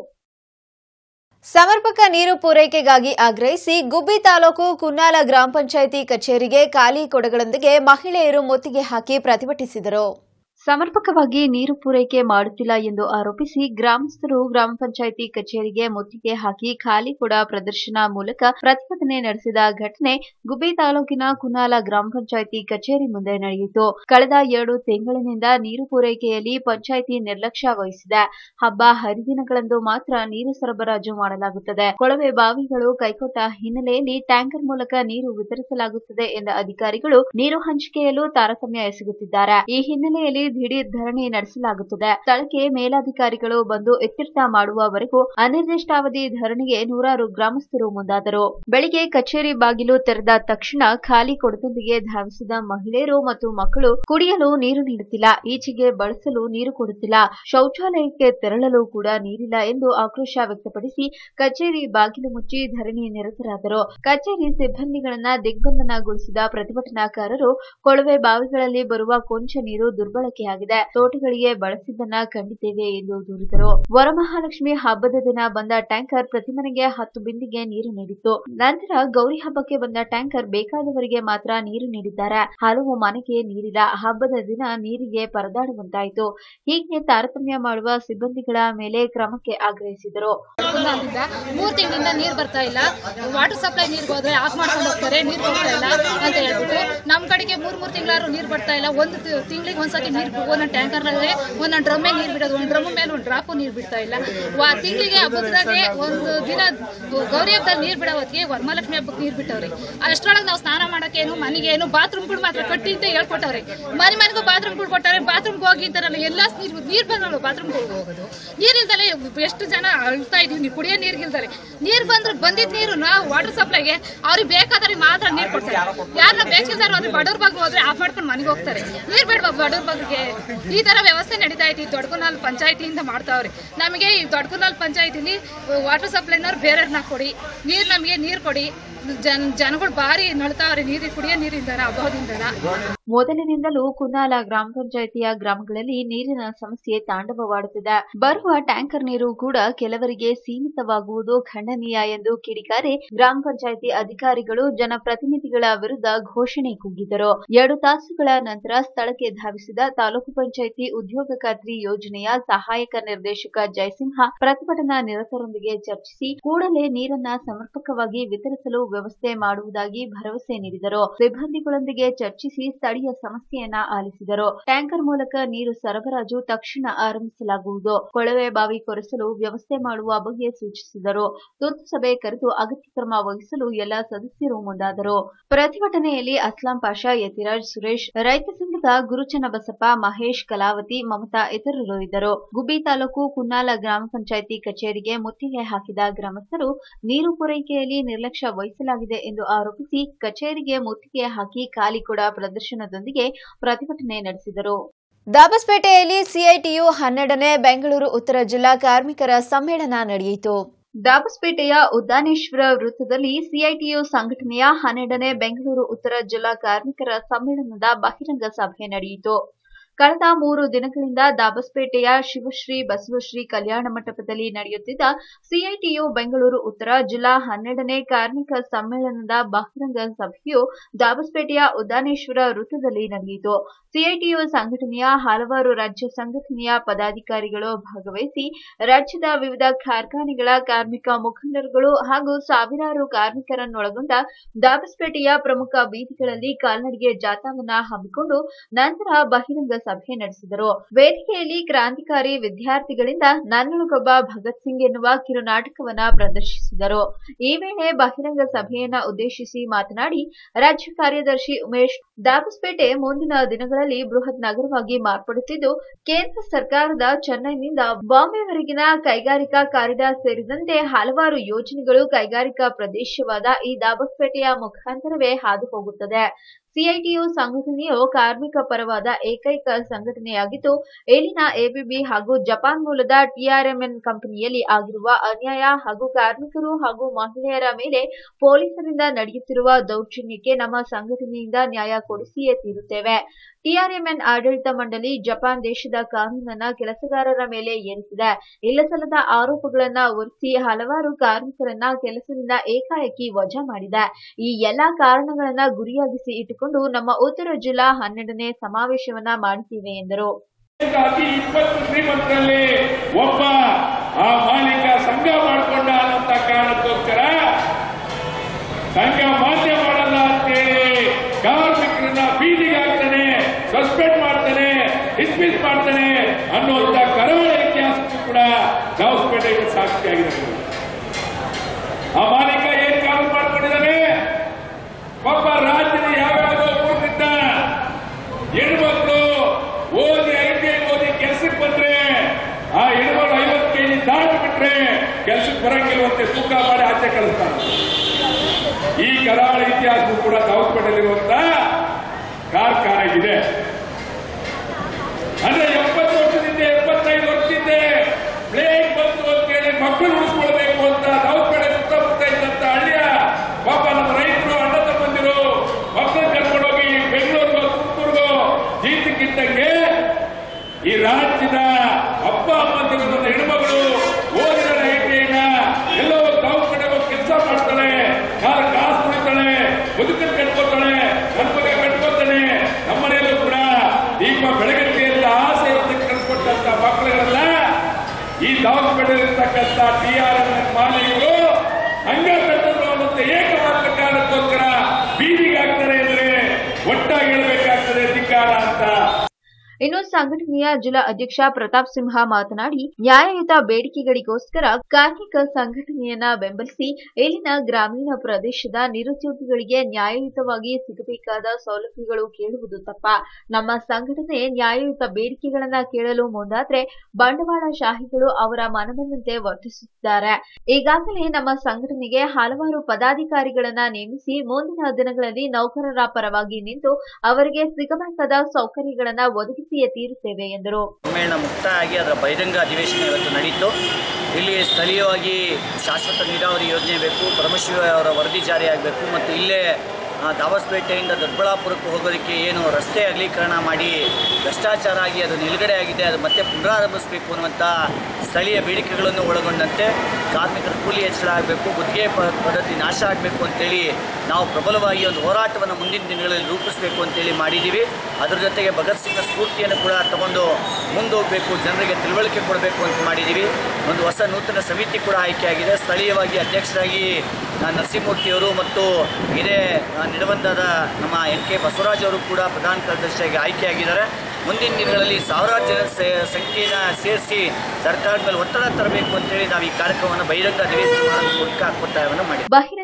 ಸಮರ್ಪಕ ನೀರು ಪೂರೈಕೆಗಾಗಿ ಆಗ್ರಹಿಸಿ ಗುಬ್ಬಿ ತಾಲೂಕು ಕುನ್ನಾಲ ಗ್ರಾಮ ಪಂಚಾಯಿತಿ ಕಚೇರಿಗೆ ಖಾಲಿ ಕೊಡಗಳೊಂದಿಗೆ ಮಹಿಳೆಯರು ಮುತ್ತಿಗೆ ಹಾಕಿ ಪ್ರತಿಭಟಿಸಿದರು ಸಮರ್ಪಕವಾಗಿ ನೀರು ಪೂರೈಕೆ ಮಾಡುತ್ತಿಲ್ಲ ಎಂದು ಆರೋಪಿಸಿ ಗ್ರಾಮಸ್ಥರು ಗ್ರಾಮ ಪಂಚಾಯಿತಿ ಕಚೇರಿಗೆ ಮುತ್ತಿಗೆ ಹಾಕಿ ಖಾಲಿ ಕೊಡ ಪ್ರದರ್ಶನ ಮೂಲಕ ಪ್ರತಿಭಟನೆ ನಡೆಸಿದ ಘಟನೆ ಗುಬ್ಬಿ ತಾಲೂಕಿನ ಕುನಾಲ ಗ್ರಾಮ ಪಂಚಾಯಿತಿ ಕಚೇರಿ ಮುಂದೆ ನಡೆಯಿತು ಕಳೆದ ಎರಡು ತಿಂಗಳಿನಿಂದ ನೀರು ಪೂರೈಕೆಯಲ್ಲಿ ಪಂಚಾಯಿತಿ ನಿರ್ಲಕ್ಷ್ಯ ವಹಿಸಿದೆ ಹಬ್ಬ ಹರಿದಿನಗಳಂದು ಮಾತ್ರ ನೀರು ಸರಬರಾಜು ಮಾಡಲಾಗುತ್ತದೆ ಕೊಳವೆ ಬಾವಿಗಳು ಕೈಕೊಟ್ಟ ಹಿನ್ನೆಲೆಯಲ್ಲಿ ಟ್ಯಾಂಕರ್ ಮೂಲಕ ನೀರು ವಿತರಿಸಲಾಗುತ್ತದೆ ಎಂದ ಅಧಿಕಾರಿಗಳು ನೀರು ಹಂಚಿಕೆಯಲ್ಲೂ ತಾರತಮ್ಯ ಎಸಗುತ್ತಿದ್ದಾರೆ ಈ ಹಿನ್ನೆಲೆಯಲ್ಲಿ ದಿಢೀರ್ ಧರಣಿ ನಡೆಸಲಾಗುತ್ತದೆ ಸ್ಥಳಕ್ಕೆ ಮೇಲಾಧಿಕಾರಿಗಳು ಬಂದು ಎತ್ತಿರ್ಥ ಮಾಡುವವರೆಗೂ ಅನಿರ್ದಿಷ್ಟಾವಧಿ ಧರಣಿಗೆ ನೂರಾರು ಗ್ರಾಮಸ್ಥರು ಮುಂದಾದರು ಬೆಳಿಗ್ಗೆ ಕಚೇರಿ ಬಾಗಿಲು ತೆರೆದ ತಕ್ಷಣ ಖಾಲಿ ಕೊಡದೊಂದಿಗೆ ಧಾವಿಸಿದ ಮಹಿಳೆಯರು ಮತ್ತು ಮಕ್ಕಳು ಕುಡಿಯಲು ನೀರು ನೀಡುತ್ತಿಲ್ಲ ಈಚೆಗೆ ಬಳಸಲು ನೀರು ಕೊಡುತ್ತಿಲ್ಲ ಶೌಚಾಲಯಕ್ಕೆ ತೆರಳಲು ಕೂಡ ನೀರಿಲ್ಲ ಎಂದು ಆಕ್ರೋಶ ವ್ಯಕ್ತಪಡಿಸಿ ಕಚೇರಿ ಬಾಗಿಲು ಮುಚ್ಚಿ ಧರಣಿ ನಿರತರಾದರು ಕಚೇರಿ ಸಿಬ್ಬಂದಿಗಳನ್ನ ದಿಗ್ಬಂಧನಗೊಳಿಸಿದ ಪ್ರತಿಭಟನಾಕಾರರು ಕೊಳವೆ ಬಾವಿಗಳಲ್ಲಿ ಬರುವ ಕೊಂಚ ನೀರು ದುರ್ಬಳಕೆಯಾಗಿದೆ ತೋಟಗಳಿಗೆ ಬಳಸಿದ್ದನ್ನ ಕಂಡಿದ್ದೇವೆ ಎಂದು ದೂರಿದರು ವರಮಹಾಲಕ್ಷ್ಮಿ ಹಬ್ಬದ ದಿನ ಬಂದ ಟ್ಯಾಂಕರ್ ಪ್ರತಿ ಮನೆಗೆ ಹತ್ತು ಬಿಂದಿಗೆ ನೀರು ನೀಡಿತ್ತು ನಂತರ ಗೌರಿ ಹಬ್ಬಕ್ಕೆ ಬಂದ ಟ್ಯಾಂಕರ್ ಬೇಕಾದವರಿಗೆ ಮಾತ್ರ ನೀರು ನೀಡಿದ್ದಾರೆ ಹಲವು ಮನೆಗೆ ನೀರಿಲ್ಲ ಹಬ್ಬದ ದಿನ ನೀರಿಗೆ ಪರದಾಡುವಂತಾಯಿತು ಹೀಗೆ ತಾರತಮ್ಯ ಮಾಡುವ ಸಿಬ್ಬಂದಿಗಳ ಮೇಲೆ ಕ್ರಮಕ್ಕೆ ಆಗ್ರಹಿಸಿದರು ಕುಂದಾಲಿಂದ ಮೂರ್ ತಿಂಗಳಿಂದ ನೀರ್ ಬರ್ತಾ ಇಲ್ಲ ವಾಟರ್ ಸಪ್ಲೈ ನೀರ್ ಹೋದ್ರೆ ಆಫ್ ಮಾಡ್ಕೊಂಡು ಹೋಗ್ತಾರೆ ನೀರ್ ಬರ್ತಾ ಇಲ್ಲ ಅಂತ ಹೇಳ್ಬಿಟ್ಟು ನಮ್ ಕಡೆಗೆ ಮೂರ್ ಮೂರ್ ತಿಂಗಳಾರು ನೀರ್ ಬರ್ತಾ ಇಲ್ಲ ಒಂದು ತಿಂಗಳಿಗೆ ಒಂದ್ಸತಿ ನೀರ್ ಒಂದೊಂದು ಟ್ಯಾಂಕರ್ ನಲ್ಲಿ ಒಂದೊಂದು ಡ್ರಮ್ಮೆ ನೀರ್ ಬಿಡೋದು ಒಂದ್ ಡ್ರಮ್ ಮೇಲೆ ಒಂದ್ ಡ್ರಾಪು ನೀರ್ ಬಿಡ್ತಾ ಇಲ್ಲ ತಿಂಗಳಿಗೆ ಹಬ್ಬದಾಗೆ ಒಂದು ದಿನ ಗೌರಿ ಹಬ್ಬದಲ್ಲಿ ನೀರ್ ಬಿಡೋ ಹೊತ್ತಿಗೆ ವರಮಹಾಲಕ್ಷ್ಮಿ ಹಬ್ಬಕ್ಕೆ ನೀರ್ ಬಿಟ್ಟವ್ರಿ ಅಷ್ಟರೊಳಗೆ ನಾವು ಸ್ನಾನ ಮಾಡಕ್ಕೇನು ಮನೆಗೇನು ಬಾತ್ರೂಮ್ಗಳು ಮಾತ್ರ ಕಟ್ಟಿ ಅಂತ ಹೇಳ್ಕೊಟ್ಟವ್ರೆ ಮನೆ ಮನೆಗೂ ಬಾತ್ರೂಮ್ಗಳು ಕೊಟ್ಟವ್ರೆ ಬಾತ್ರೂಮ್ಗೆ ಹೋಗಿ ಅಂತಾರಲ್ಲ ಎಲ್ಲ ನೀರು ನೀರ್ ಬಂದ್ರಲ್ಲ ಬಾತ್ರೂಮ್ಗೆ ಹೋಗೋದು ನೀರಿಲ್ದಲೆ ಎಷ್ಟು ಜನ ಅಳ್ತಾ ಇದೀವಿ ನೀವು ಕುಡಿಯೋ ನೀರ್ಗಿಲ್ದಲೆ ನೀರ್ ಬಂದ್ರೆ ಬಂದಿದ್ ನೀರು ನಾವು ವಾಟರ್ ಸಪ್ಲೈಗೆ ಅವ್ರಿಗೆ ಬೇಕಾದ್ರೆ ಮಾತ್ರ ನೀರ್ ಕೊಡ್ತಾರೆ ಯಾರನ್ನ ಬೇಕಿಲ್ದಾರೋ ಅಂದ್ರೆ ಬಡವ್ರ ಬಗ್ಗೆ ಹೋದ್ರೆ ಆಫ್ ಮಾಡ್ಕೊಂಡು ಮನೆಗೆ ಹೋಗ್ತಾರೆ ನೀರ್ ಬೇಡ ಬಡವ್ರ ಬಗ್ಗೆ ಈ ತರ ವ್ಯವಸ್ಥೆ ನಡೀತಾ ಐತಿ ದೊಡ್ಡಕುನಾಲ್ ಪಂಚಾಯತಿಯಿಂದ ಮಾಡ್ತಾವ್ರೆ ನಮಗೆ ಈ ದೊಡ್ಡಕುನಾಲ್ ಪಂಚಾಯತಿಲಿ ವಾಟರ್ ಸಪ್ಲೈನವ್ರು ಬೇರೆಯವ್ರನ್ನ ಕೊಡಿ ನೀರ್ ನಮಗೆ ನೀರ್ ಕೊಡಿ ಜನ ಜನಗಳು ಬಾರಿ ನಳ್ತಾವ್ರೆ ನೀರು ಕುಡಿಯೋ ನೀರಿಂದನ ಅಭಾವದಿಂದನ ಮೊದಲಿನಿಂದಲೂ ಕುನ್ನಾಲ ಗ್ರಾಮ ಪಂಚಾಯಿತಿಯ ಗ್ರಾಮಗಳಲ್ಲಿ ನೀರಿನ ಸಮಸ್ಯೆ ತಾಂಡವವಾಡುತ್ತಿದೆ ಬರುವ ಟ್ಯಾಂಕರ್ ನೀರು ಕೂಡ ಕೆಲವರಿಗೆ ಸೀಮಿತವಾಗುವುದು ಖಂಡನೀಯ ಎಂದು ಕಿಡಿಕಾರಿ ಗ್ರಾಮ ಪಂಚಾಯಿತಿ ಅಧಿಕಾರಿಗಳು ಜನಪ್ರತಿನಿಧಿಗಳ ವಿರುದ್ಧ ಘೋಷಣೆ ಕೂಗಿದರು ಎರಡು ತಾಸುಗಳ ನಂತರ ಸ್ಥಳಕ್ಕೆ ಧಾವಿಸಿದ ತಾಲೂಕು ಪಂಚಾಯಿತಿ ಉದ್ಯೋಗ ಖಾತ್ರಿ ಯೋಜನೆಯ ಸಹಾಯಕ ನಿರ್ದೇಶಕ ಜಯಸಿಂಹ ಪ್ರತಿಭಟನಾ ನಿರತರೊಂದಿಗೆ ಚರ್ಚಿಸಿ ಕೂಡಲೇ ನೀರನ್ನ ಸಮರ್ಪಕವಾಗಿ ವಿತರಿಸಲು ವ್ಯವಸ್ಥೆ ಮಾಡುವುದಾಗಿ ಭರವಸೆ ನೀಡಿದರು ಸಿಬ್ಬಂದಿಗಳೊಂದಿಗೆ ಚರ್ಚಿಸಿ ಸ್ಥಳೀಯ ಸಮಸ್ಯೆಯನ್ನ ಆಲಿಸಿದರು ಟ್ಯಾಂಕರ್ ಮೂಲಕ ನೀರು ಸರಬರಾಜು ತಕ್ಷಣ ಆರಂಭಿಸಲಾಗುವುದು ಕೊಳವೆ ಬಾವಿ ಕೊರೆಸಲು ವ್ಯವಸ್ಥೆ ಮಾಡುವ ಬಗ್ಗೆ ಸೂಚಿಸಿದರು ತುರ್ತು ಸಭೆ ಕರೆದು ಅಗತ್ಯ ಕ್ರಮ ವಹಿಸಲು ಎಲ್ಲ ಸದಸ್ಯರು ಮುಂದಾದರು ಪ್ರತಿಭಟನೆಯಲ್ಲಿ ಅಸ್ಲಾಂ ಪಾಷಾ ಯತಿರಾಜ್ ಸುರೇಶ್ ರೈತ ಸಂಘದ ಗ್ರಾಮದ ಗುರುಚನಬಸಪ್ಪ ಮಹೇಶ್ ಕಲಾವತಿ ಮಮತಾ ಇತರರು ಇದ್ದರು ಗುಬ್ಬಿ ತಾಲೂಕು ಕುನ್ನಾಲ ಗ್ರಾಮ ಪಂಚಾಯಿತಿ ಕಚೇರಿಗೆ ಮುತ್ತಿಗೆ ಹಾಕಿದ ಗ್ರಾಮಸ್ಥರು ನೀರು ಪೂರೈಕೆಯಲ್ಲಿ ನಿರ್ಲಕ್ಷ್ಯ ವಹಿಸಲಾಗಿದೆ ಎಂದು ಆರೋಪಿಸಿ ಕಚೇರಿಗೆ ಮುತ್ತಿಗೆ ಹಾಕಿ ಖಾಲಿಕೊಡ ಪ್ರದರ್ಶನದೊಂದಿಗೆ ಪ್ರತಿಭಟನೆ ನಡೆಸಿದರು ದಾಬಸ್ಪೇಟೆಯಲ್ಲಿ ಸಿಐಟಿಯು ಹನ್ನೆರಡನೇ ಬೆಂಗಳೂರು ಉತ್ತರ ಜಿಲ್ಲಾ ಕಾರ್ಮಿಕರ ಸಮ್ಮೇಳನ ನಡೆಯಿತು ದಾಬಸ್ಪೇಟೆಯ ಉದ್ದಾನೇಶ್ವರ ವೃತ್ತದಲ್ಲಿ ಸಿಐಟಿಯು ಸಂಘಟನೆಯ ಹನ್ನೆರಡನೇ ಬೆಂಗಳೂರು ಉತ್ತರ ಜಿಲ್ಲಾ ಕಾರ್ಮಿಕರ ಸಮ್ಮೇಳನದ ಬಹಿರಂಗ ಸಭೆ ನಡೆಯಿತು ಕಳೆದ ಮೂರು ದಿನಗಳಿಂದ ದಾಬಸ್ಪೇಟೆಯ ಶಿವಶ್ರೀ ಬಸವಶ್ರೀ ಕಲ್ಯಾಣ ಮಂಟಪದಲ್ಲಿ ನಡೆಯುತ್ತಿದ್ದ ಸಿಐಟಿಯು ಬೆಂಗಳೂರು ಉತ್ತರ ಜಿಲ್ಲಾ ಹನ್ನೆರಡನೇ ಕಾರ್ಮಿಕ ಸಮ್ಮೇಳನದ ಬಹಿರಂಗ ಸಭೆಯು ದಾಬಸ್ಪೇಟೆಯ ಉದ್ದಾನೇಶ್ವರ ವೃತ್ತದಲ್ಲಿ ನಡೆಯಿತು ಸಿಐಟಿಯು ಸಂಘಟನೆಯ ಹಲವಾರು ರಾಜ್ಯ ಸಂಘಟನೆಯ ಪದಾಧಿಕಾರಿಗಳು ಭಾಗವಹಿಸಿ ರಾಜ್ಯದ ವಿವಿಧ ಕಾರ್ಖಾನೆಗಳ ಕಾರ್ಮಿಕ ಮುಖಂಡರುಗಳು ಹಾಗೂ ಸಾವಿರಾರು ಕಾರ್ಮಿಕರನ್ನೊಳಗೊಂಡ ದಾಬಸ್ಪೇಟೆಯ ಪ್ರಮುಖ ಬೀದಿಗಳಲ್ಲಿ ಕಾಲ್ನಡಿಗೆ ಜಾಥಾವನ್ನ ಹಮ್ಮಿಕೊಂಡು ನಂತರ ಬಹಿರಂಗ ಸಭೆ ನಡೆಸಿದರು ವೇದಿಕೆಯಲ್ಲಿ ಕ್ರಾಂತಿಕಾರಿ ವಿದ್ಯಾರ್ಥಿಗಳಿಂದ ನನ್ನೊಳಗೊಬ್ಬ ಭಗತ್ ಸಿಂಗ್ ಎನ್ನುವ ಕಿರುನಾಟಕವನ್ನ ಪ್ರದರ್ಶಿಸಿದರು ಈ ವೇಳೆ ಬಹಿರಂಗ ಸಭೆಯನ್ನ ಉದ್ದೇಶಿಸಿ ಮಾತನಾಡಿ ರಾಜ್ಯ ಕಾರ್ಯದರ್ಶಿ ಉಮೇಶ್ ದಾಬಸ್ಪೇಟೆ ಮುಂದಿನ ದಿನಗಳಲ್ಲಿ ಬೃಹತ್ ನಗರವಾಗಿ ಮಾರ್ಪಡುತ್ತಿದ್ದು ಕೇಂದ್ರ ಸರ್ಕಾರದ ಚೆನ್ನೈನಿಂದ ಬಾಂಬೆವರೆಗಿನ ಕೈಗಾರಿಕಾ ಕಾರಿಡಾರ್ ಸೇರಿದಂತೆ ಹಲವಾರು ಯೋಜನೆಗಳು ಕೈಗಾರಿಕಾ ಪ್ರದೇಶವಾದ ಈ ದಾಬಸ್ಪೇಟೆಯ ಮುಖಾಂತರವೇ ಹಾದು ಹೋಗುತ್ತದೆ ಸಿಐಟಿಯು ಸಂಘಟನೆಯು ಕಾರ್ಮಿಕ ಪರವಾದ ಏಕೈಕ ಸಂಘಟನೆಯಾಗಿದ್ದು ಇಲ್ಲಿನ ಎಬಿಬಿ ಹಾಗೂ ಜಪಾನ್ ಮೂಲದ ಟಿಆರ್ಎಂಎನ್ ಕಂಪನಿಯಲ್ಲಿ ಆಗಿರುವ ಅನ್ಯಾಯ ಹಾಗೂ ಕಾರ್ಮಿಕರು ಹಾಗೂ ಮಹಿಳೆಯರ ಮೇಲೆ ಪೊಲೀಸರಿಂದ ನಡೆಯುತ್ತಿರುವ ದೌರ್ಜನ್ಯಕ್ಕೆ ನಮ್ಮ ಸಂಘಟನೆಯಿಂದ ನ್ಯಾಯ ಕೊಡಿಸಿಯೇ ತೀರುತ್ತೇವೆ ಟಿಆರ್ಎಂಎನ್ ಆಡಳಿತ ಮಂಡಳಿ ಜಪಾನ್ ದೇಶದ ಕಾನೂನನ್ನ ಕೆಲಸಗಾರರ ಮೇಲೆ ಏರಿಸಿದೆ ಇಲ್ಲಸಲ್ಲದ ಆರೋಪಗಳನ್ನ ಹೊರಿಸಿ ಹಲವಾರು ಕಾರ್ಮಿಕರನ್ನ ಕೆಲಸದಿಂದ ಏಕಾಏಕಿ ವಜಾ ಮಾಡಿದೆ ಈ ಎಲ್ಲಾ ಕಾರಣಗಳನ್ನ ಗುರಿಯಾಗಿಸಿ ಇಟ್ಟುಕೊಂಡು ನಮ್ಮ ಉತ್ತರ ಜಿಲ್ಲಾ ಹನ್ನೆರಡನೇ ಸಮಾವೇಶವನ್ನ ಮಾಡಿದ್ದೇವೆ ಎಂದರು ಅತಿ ಇಪ್ಪತ್ತು ಶ್ರೀಮಂತರಲ್ಲಿ ಒಬ್ಬ ಆ ಮಾಲೀಕ ಸಂಘ ಮಾಡಿಕೊಂಡ ಅನ್ನೋಂತ ಕಾರಣಕ್ಕೋಸ್ಕರ ಸಂಘ ಮಾನ್ಯ ಮಾಡಲ್ಲ ಅಂತೇಳಿ ಕಾರ್ಮಿಕರನ್ನ ಬೀದಿಗೆ ಹಾಕ್ತಾನೆ ಸಸ್ಪೆಂಡ್ ಮಾಡ್ತಾನೆ ಡಿಸ್ಮಿಸ್ ಮಾಡ್ತಾನೆ ಅನ್ನುವಂತ ಕರಾಳ ಇತಿಹಾಸಕ್ಕೂ ಕೂಡ ದಾವಸ್ಪೇಟೆಗೆ ಸಾಕ್ಷಿಯಾಗಿದೆ ಆ ಮಾಲೀಕ ಏನ್ ಕಾನೂನು ಮಾಡ್ಕೊಂಡಿದ್ದಾನೆ ಪಾಪ ರಾಜ್ಯದ ಯಾವ್ಯಾವುದೋ ಊರಿನಿಂದ ಹೆಣ್ಮಕ್ಳು ಓದಿ ಐಟಿ ಓದಿ ಕೆಲ್ಸಕ್ಕೆ ಬಂದ್ರೆ ಆ ಹೆಣ್ಮಕ್ಳು ಐವತ್ತು ಕೆಜಿ ದಾಟಿ ಬಿಟ್ರೆ ಕೆಲ್ಸಕ್ಕೆ ಬರಂಗಿಲ್ವಂತೆ ತೂಕ ಮಾಡಿ ಆಚೆ ಕಳಿಸ್ತಾರೆ ಈ ಕರಾಳ ಇತಿಹಾಸವೂ ಕೂಡ ದಾವಸ್ಪೇಟೆಯಲ್ಲಿರುವಂತ ಕಾರ್ಖಾನೆ ಇದೆ ಅಂದ್ರೆ ಎಪ್ಪತ್ತು ವರ್ಷದಿಂದ ಎಪ್ಪತ್ತೈದು ವರ್ಷದಿಂದ ಪ್ಲೇಗ್ ಬಂತು ಅಂತೇಳಿ ಮಕ್ಕಳು ಉಳಿಸ್ಕೊಳ್ಬೇಕು ಅಂತ ದಾವಸ್ಪೇಟೆ ಸುತ್ತಮುತ್ತ ಇದ್ದಂತ ಹಳ್ಳಿಯ ಪಾಪ ನಮ್ಮ ರೈತರು ಅಣ್ಣ ತಮ್ಮಂದಿರು ಮಕ್ಕಳು ಕರ್ಕೊಂಡೋಗಿ ಬೆಂಗಳೂರಿಗೋ ತುಮಕೂರಿಗೋ ಜೀತಕ್ಕಿದ್ದಂಗೆ ಈ ರಾಜ್ಯದ ಅಪ್ಪ ಅಮ್ಮಂದಿರು ನನ್ನ ಹೆಣ್ಮಗಳು ಓದಿನ ಐಟಿಐನ ಎಲ್ಲೋ ದಾವಸ್ಪೇಟೆಗೆ ಹೋಗಿ ಕೆಲಸ ಮಾಡ್ತಾಳೆ ಕಾಲು ಕಾಸು ಕುಡಿತಾಳೆ ಬದುಕನ್ನು ಕಟ್ಕೋತಾಳೆ ನನ್ನ ಮಗ ಕಟ್ಕೋತಾನೆ ನಮ್ಮನೆಯಲ್ಲೂ ಕೂಡ ದೀಪ ಬೆಳಗಕ್ಕೆ ಅಂತ ಆಸೆ ಇರೋದಕ್ಕೆ ಕಳಿಸ್ಕೊಟ್ಟಂತ ಮಕ್ಕಳುಗಳೆಲ್ಲ ಈ ದಾವಸ್ಪೇಟೆಯಲ್ಲಿರ್ತಕ್ಕಂಥ ಟಿ ಆರ್ ಎಂ ಮಾಲೀಕರು ಹಂಗ ಕಟ್ಟದ್ರು ಅನ್ನುವಂತ ಏಕಮಾತ್ರ ಕಾರಣಕ್ಕೋಸ್ಕರ ಬೀದಿಗೆ ಹಾಕ್ತಾರೆ ಅಂದ್ರೆ ಒಟ್ಟಾಗಿ ಹೇಳ್ಬೇಕಾಗ್ತದೆ ಧಿಕ್ಕಾರ ಅಂತ ಇನ್ನು ಸಂಘಟನೆಯ ಜಿಲ್ಲಾ ಅಧ್ಯಕ್ಷ ಪ್ರತಾಪ್ ಸಿಂಹ ಮಾತನಾಡಿ ನ್ಯಾಯಯುತ ಬೇಡಿಕೆಗಳಿಗೋಸ್ಕರ ಕಾರ್ಮಿಕ ಸಂಘಟನೆಯನ್ನ ಬೆಂಬಲಿಸಿ ಇಲ್ಲಿನ ಗ್ರಾಮೀಣ ಪ್ರದೇಶದ ನಿರುದ್ಯೋಗಿಗಳಿಗೆ ನ್ಯಾಯಯುತವಾಗಿ ಸಿಗಬೇಕಾದ ಸೌಲಭ್ಯಗಳು ಕೇಳುವುದು ತಪ್ಪ ನಮ್ಮ ಸಂಘಟನೆ ನ್ಯಾಯಯುತ ಬೇಡಿಕೆಗಳನ್ನ ಕೇಳಲು ಮುಂದಾದ್ರೆ ಬಂಡವಾಳಶಾಹಿಗಳು ಅವರ ಮನಬಂದಂತೆ ವರ್ತಿಸುತ್ತಿದ್ದಾರೆ ಈಗಾಗಲೇ ನಮ್ಮ ಸಂಘಟನೆಗೆ ಹಲವಾರು ಪದಾಧಿಕಾರಿಗಳನ್ನ ನೇಮಿಸಿ ಮುಂದಿನ ದಿನಗಳಲ್ಲಿ ನೌಕರರ ಪರವಾಗಿ ನಿಂತು ಅವರಿಗೆ ಸಿಗಬೇಕಾದ ಸೌಕರ್ಯಗಳನ್ನ ಒದಗಿಸಿಯೇ ತೀರುತ್ತೇವೆ ಎಂದರು ಸಮ್ಮೇಳನ ಮುಕ್ತಾಯ ಆಗಿ ಅದರ ಬಹಿರಂಗ ಅಧಿವೇಶನ ಇವತ್ತು ನಡೆಯಿತು ಇಲ್ಲಿ ಸ್ಥಳೀಯವಾಗಿ ಶಾಶ್ವತ ನೀರಾವರಿ ಯೋಜನೆ ಬೇಕು ಪರಮಶಿವ ಅವರ ವರದಿ ಜಾರಿಯಾಗಬೇಕು ಮತ್ತು ಇಲ್ಲೇ ಆ, ದಾಬಸ್ಪೇಟೆಯಿಂದ ದೊಡ್ಡಬಳ್ಳಾಪುರಕ್ಕೆ ಹೋಗೋದಕ್ಕೆ ಏನು ರಸ್ತೆ ಅಗಲೀಕರಣ ಮಾಡಿ ಭ್ರಷ್ಟಾಚಾರ ಆಗಿ ಅದು ನಿಲುಗಡೆ ಆಗಿದೆ ಅದು ಮತ್ತೆ ಪುನರಾರಂಭಿಸಬೇಕು ಅನ್ನುವಂಥ ಸ್ಥಳೀಯ ಬೇಡಿಕೆಗಳನ್ನು ಒಳಗೊಂಡಂತೆ ಕಾರ್ಮಿಕರ ಕೂಲಿ ಹೆಚ್ಚಳ ಆಗಬೇಕು ಗುತ್ತಿಗೆ ಪ- ಪದ್ಧತಿ ನಾಶ ಆಗಬೇಕು ಅಂತೇಳಿ ನಾವು ಪ್ರಬಲವಾಗಿ ಒಂದು ಹೋರಾಟವನ್ನು ಮುಂದಿನ ದಿನಗಳಲ್ಲಿ ರೂಪಿಸಬೇಕು ಅಂತೇಳಿ ಮಾಡಿದ್ದೀವಿ ಅದರ ಜೊತೆಗೆ ಭಗತ್ ಸಿಂಗ್ನ ಸ್ಫೂರ್ತಿಯನ್ನು ಕೂಡ ತಗೊಂಡು ಮುಂದೋಗಬೇಕು ಜನರಿಗೆ ತಿಳುವಳಿಕೆ ಕೊಡಬೇಕು ಅಂತ ಮಾಡಿದ್ದೀವಿ ಒಂದು ಹೊಸ ನೂತನ ಸಮಿತಿ ಕೂಡ ಆಯ್ಕೆಯಾಗಿದೆ ಸ್ಥಳೀಯವಾಗಿ ಅಧ್ಯಕ್ಷರಾಗಿ ಆ, ನರಸಿಂಹಮೂರ್ತಿಯವರು ಮತ್ತು ಇದೇ ಆ, ನಿಡವಂದದ ನಮ್ಮ ಎನ್ ಕೆ ಬಸವರಾಜ್ ಅವರು ಕೂಡ ಪ್ರಧಾನ ಕಾರ್ಯದರ್ಶಿಯಾಗಿ ಆಯ್ಕೆಯಾಗಿದ್ದಾರೆ ಮುಂದಿನ ದಿನಗಳಲ್ಲಿ ಸಾವಿರಾರು ಜನ ಸೆ- ಸಂಖ್ಯೆನ ಸೇರಿಸಿ ಸರ್ಕಾರದ ಮೇಲೆ ಒತ್ತಡ ತರಬೇಕು ಅಂತೇಳಿ ನಾವು ಈ ಕಾರ್ಯಕ್ರಮವನ್ನು ಬಹಿರಂಗ ಅಧಿವೇಶನ ಮಾಡೋದಕ್ಕೆ ಒಟ್ಟಾಗಿ ಒತ್ತಾಯವನ್ನು ಮಾಡಿದ್ದೀವಿ ಬಹಿರಂಗ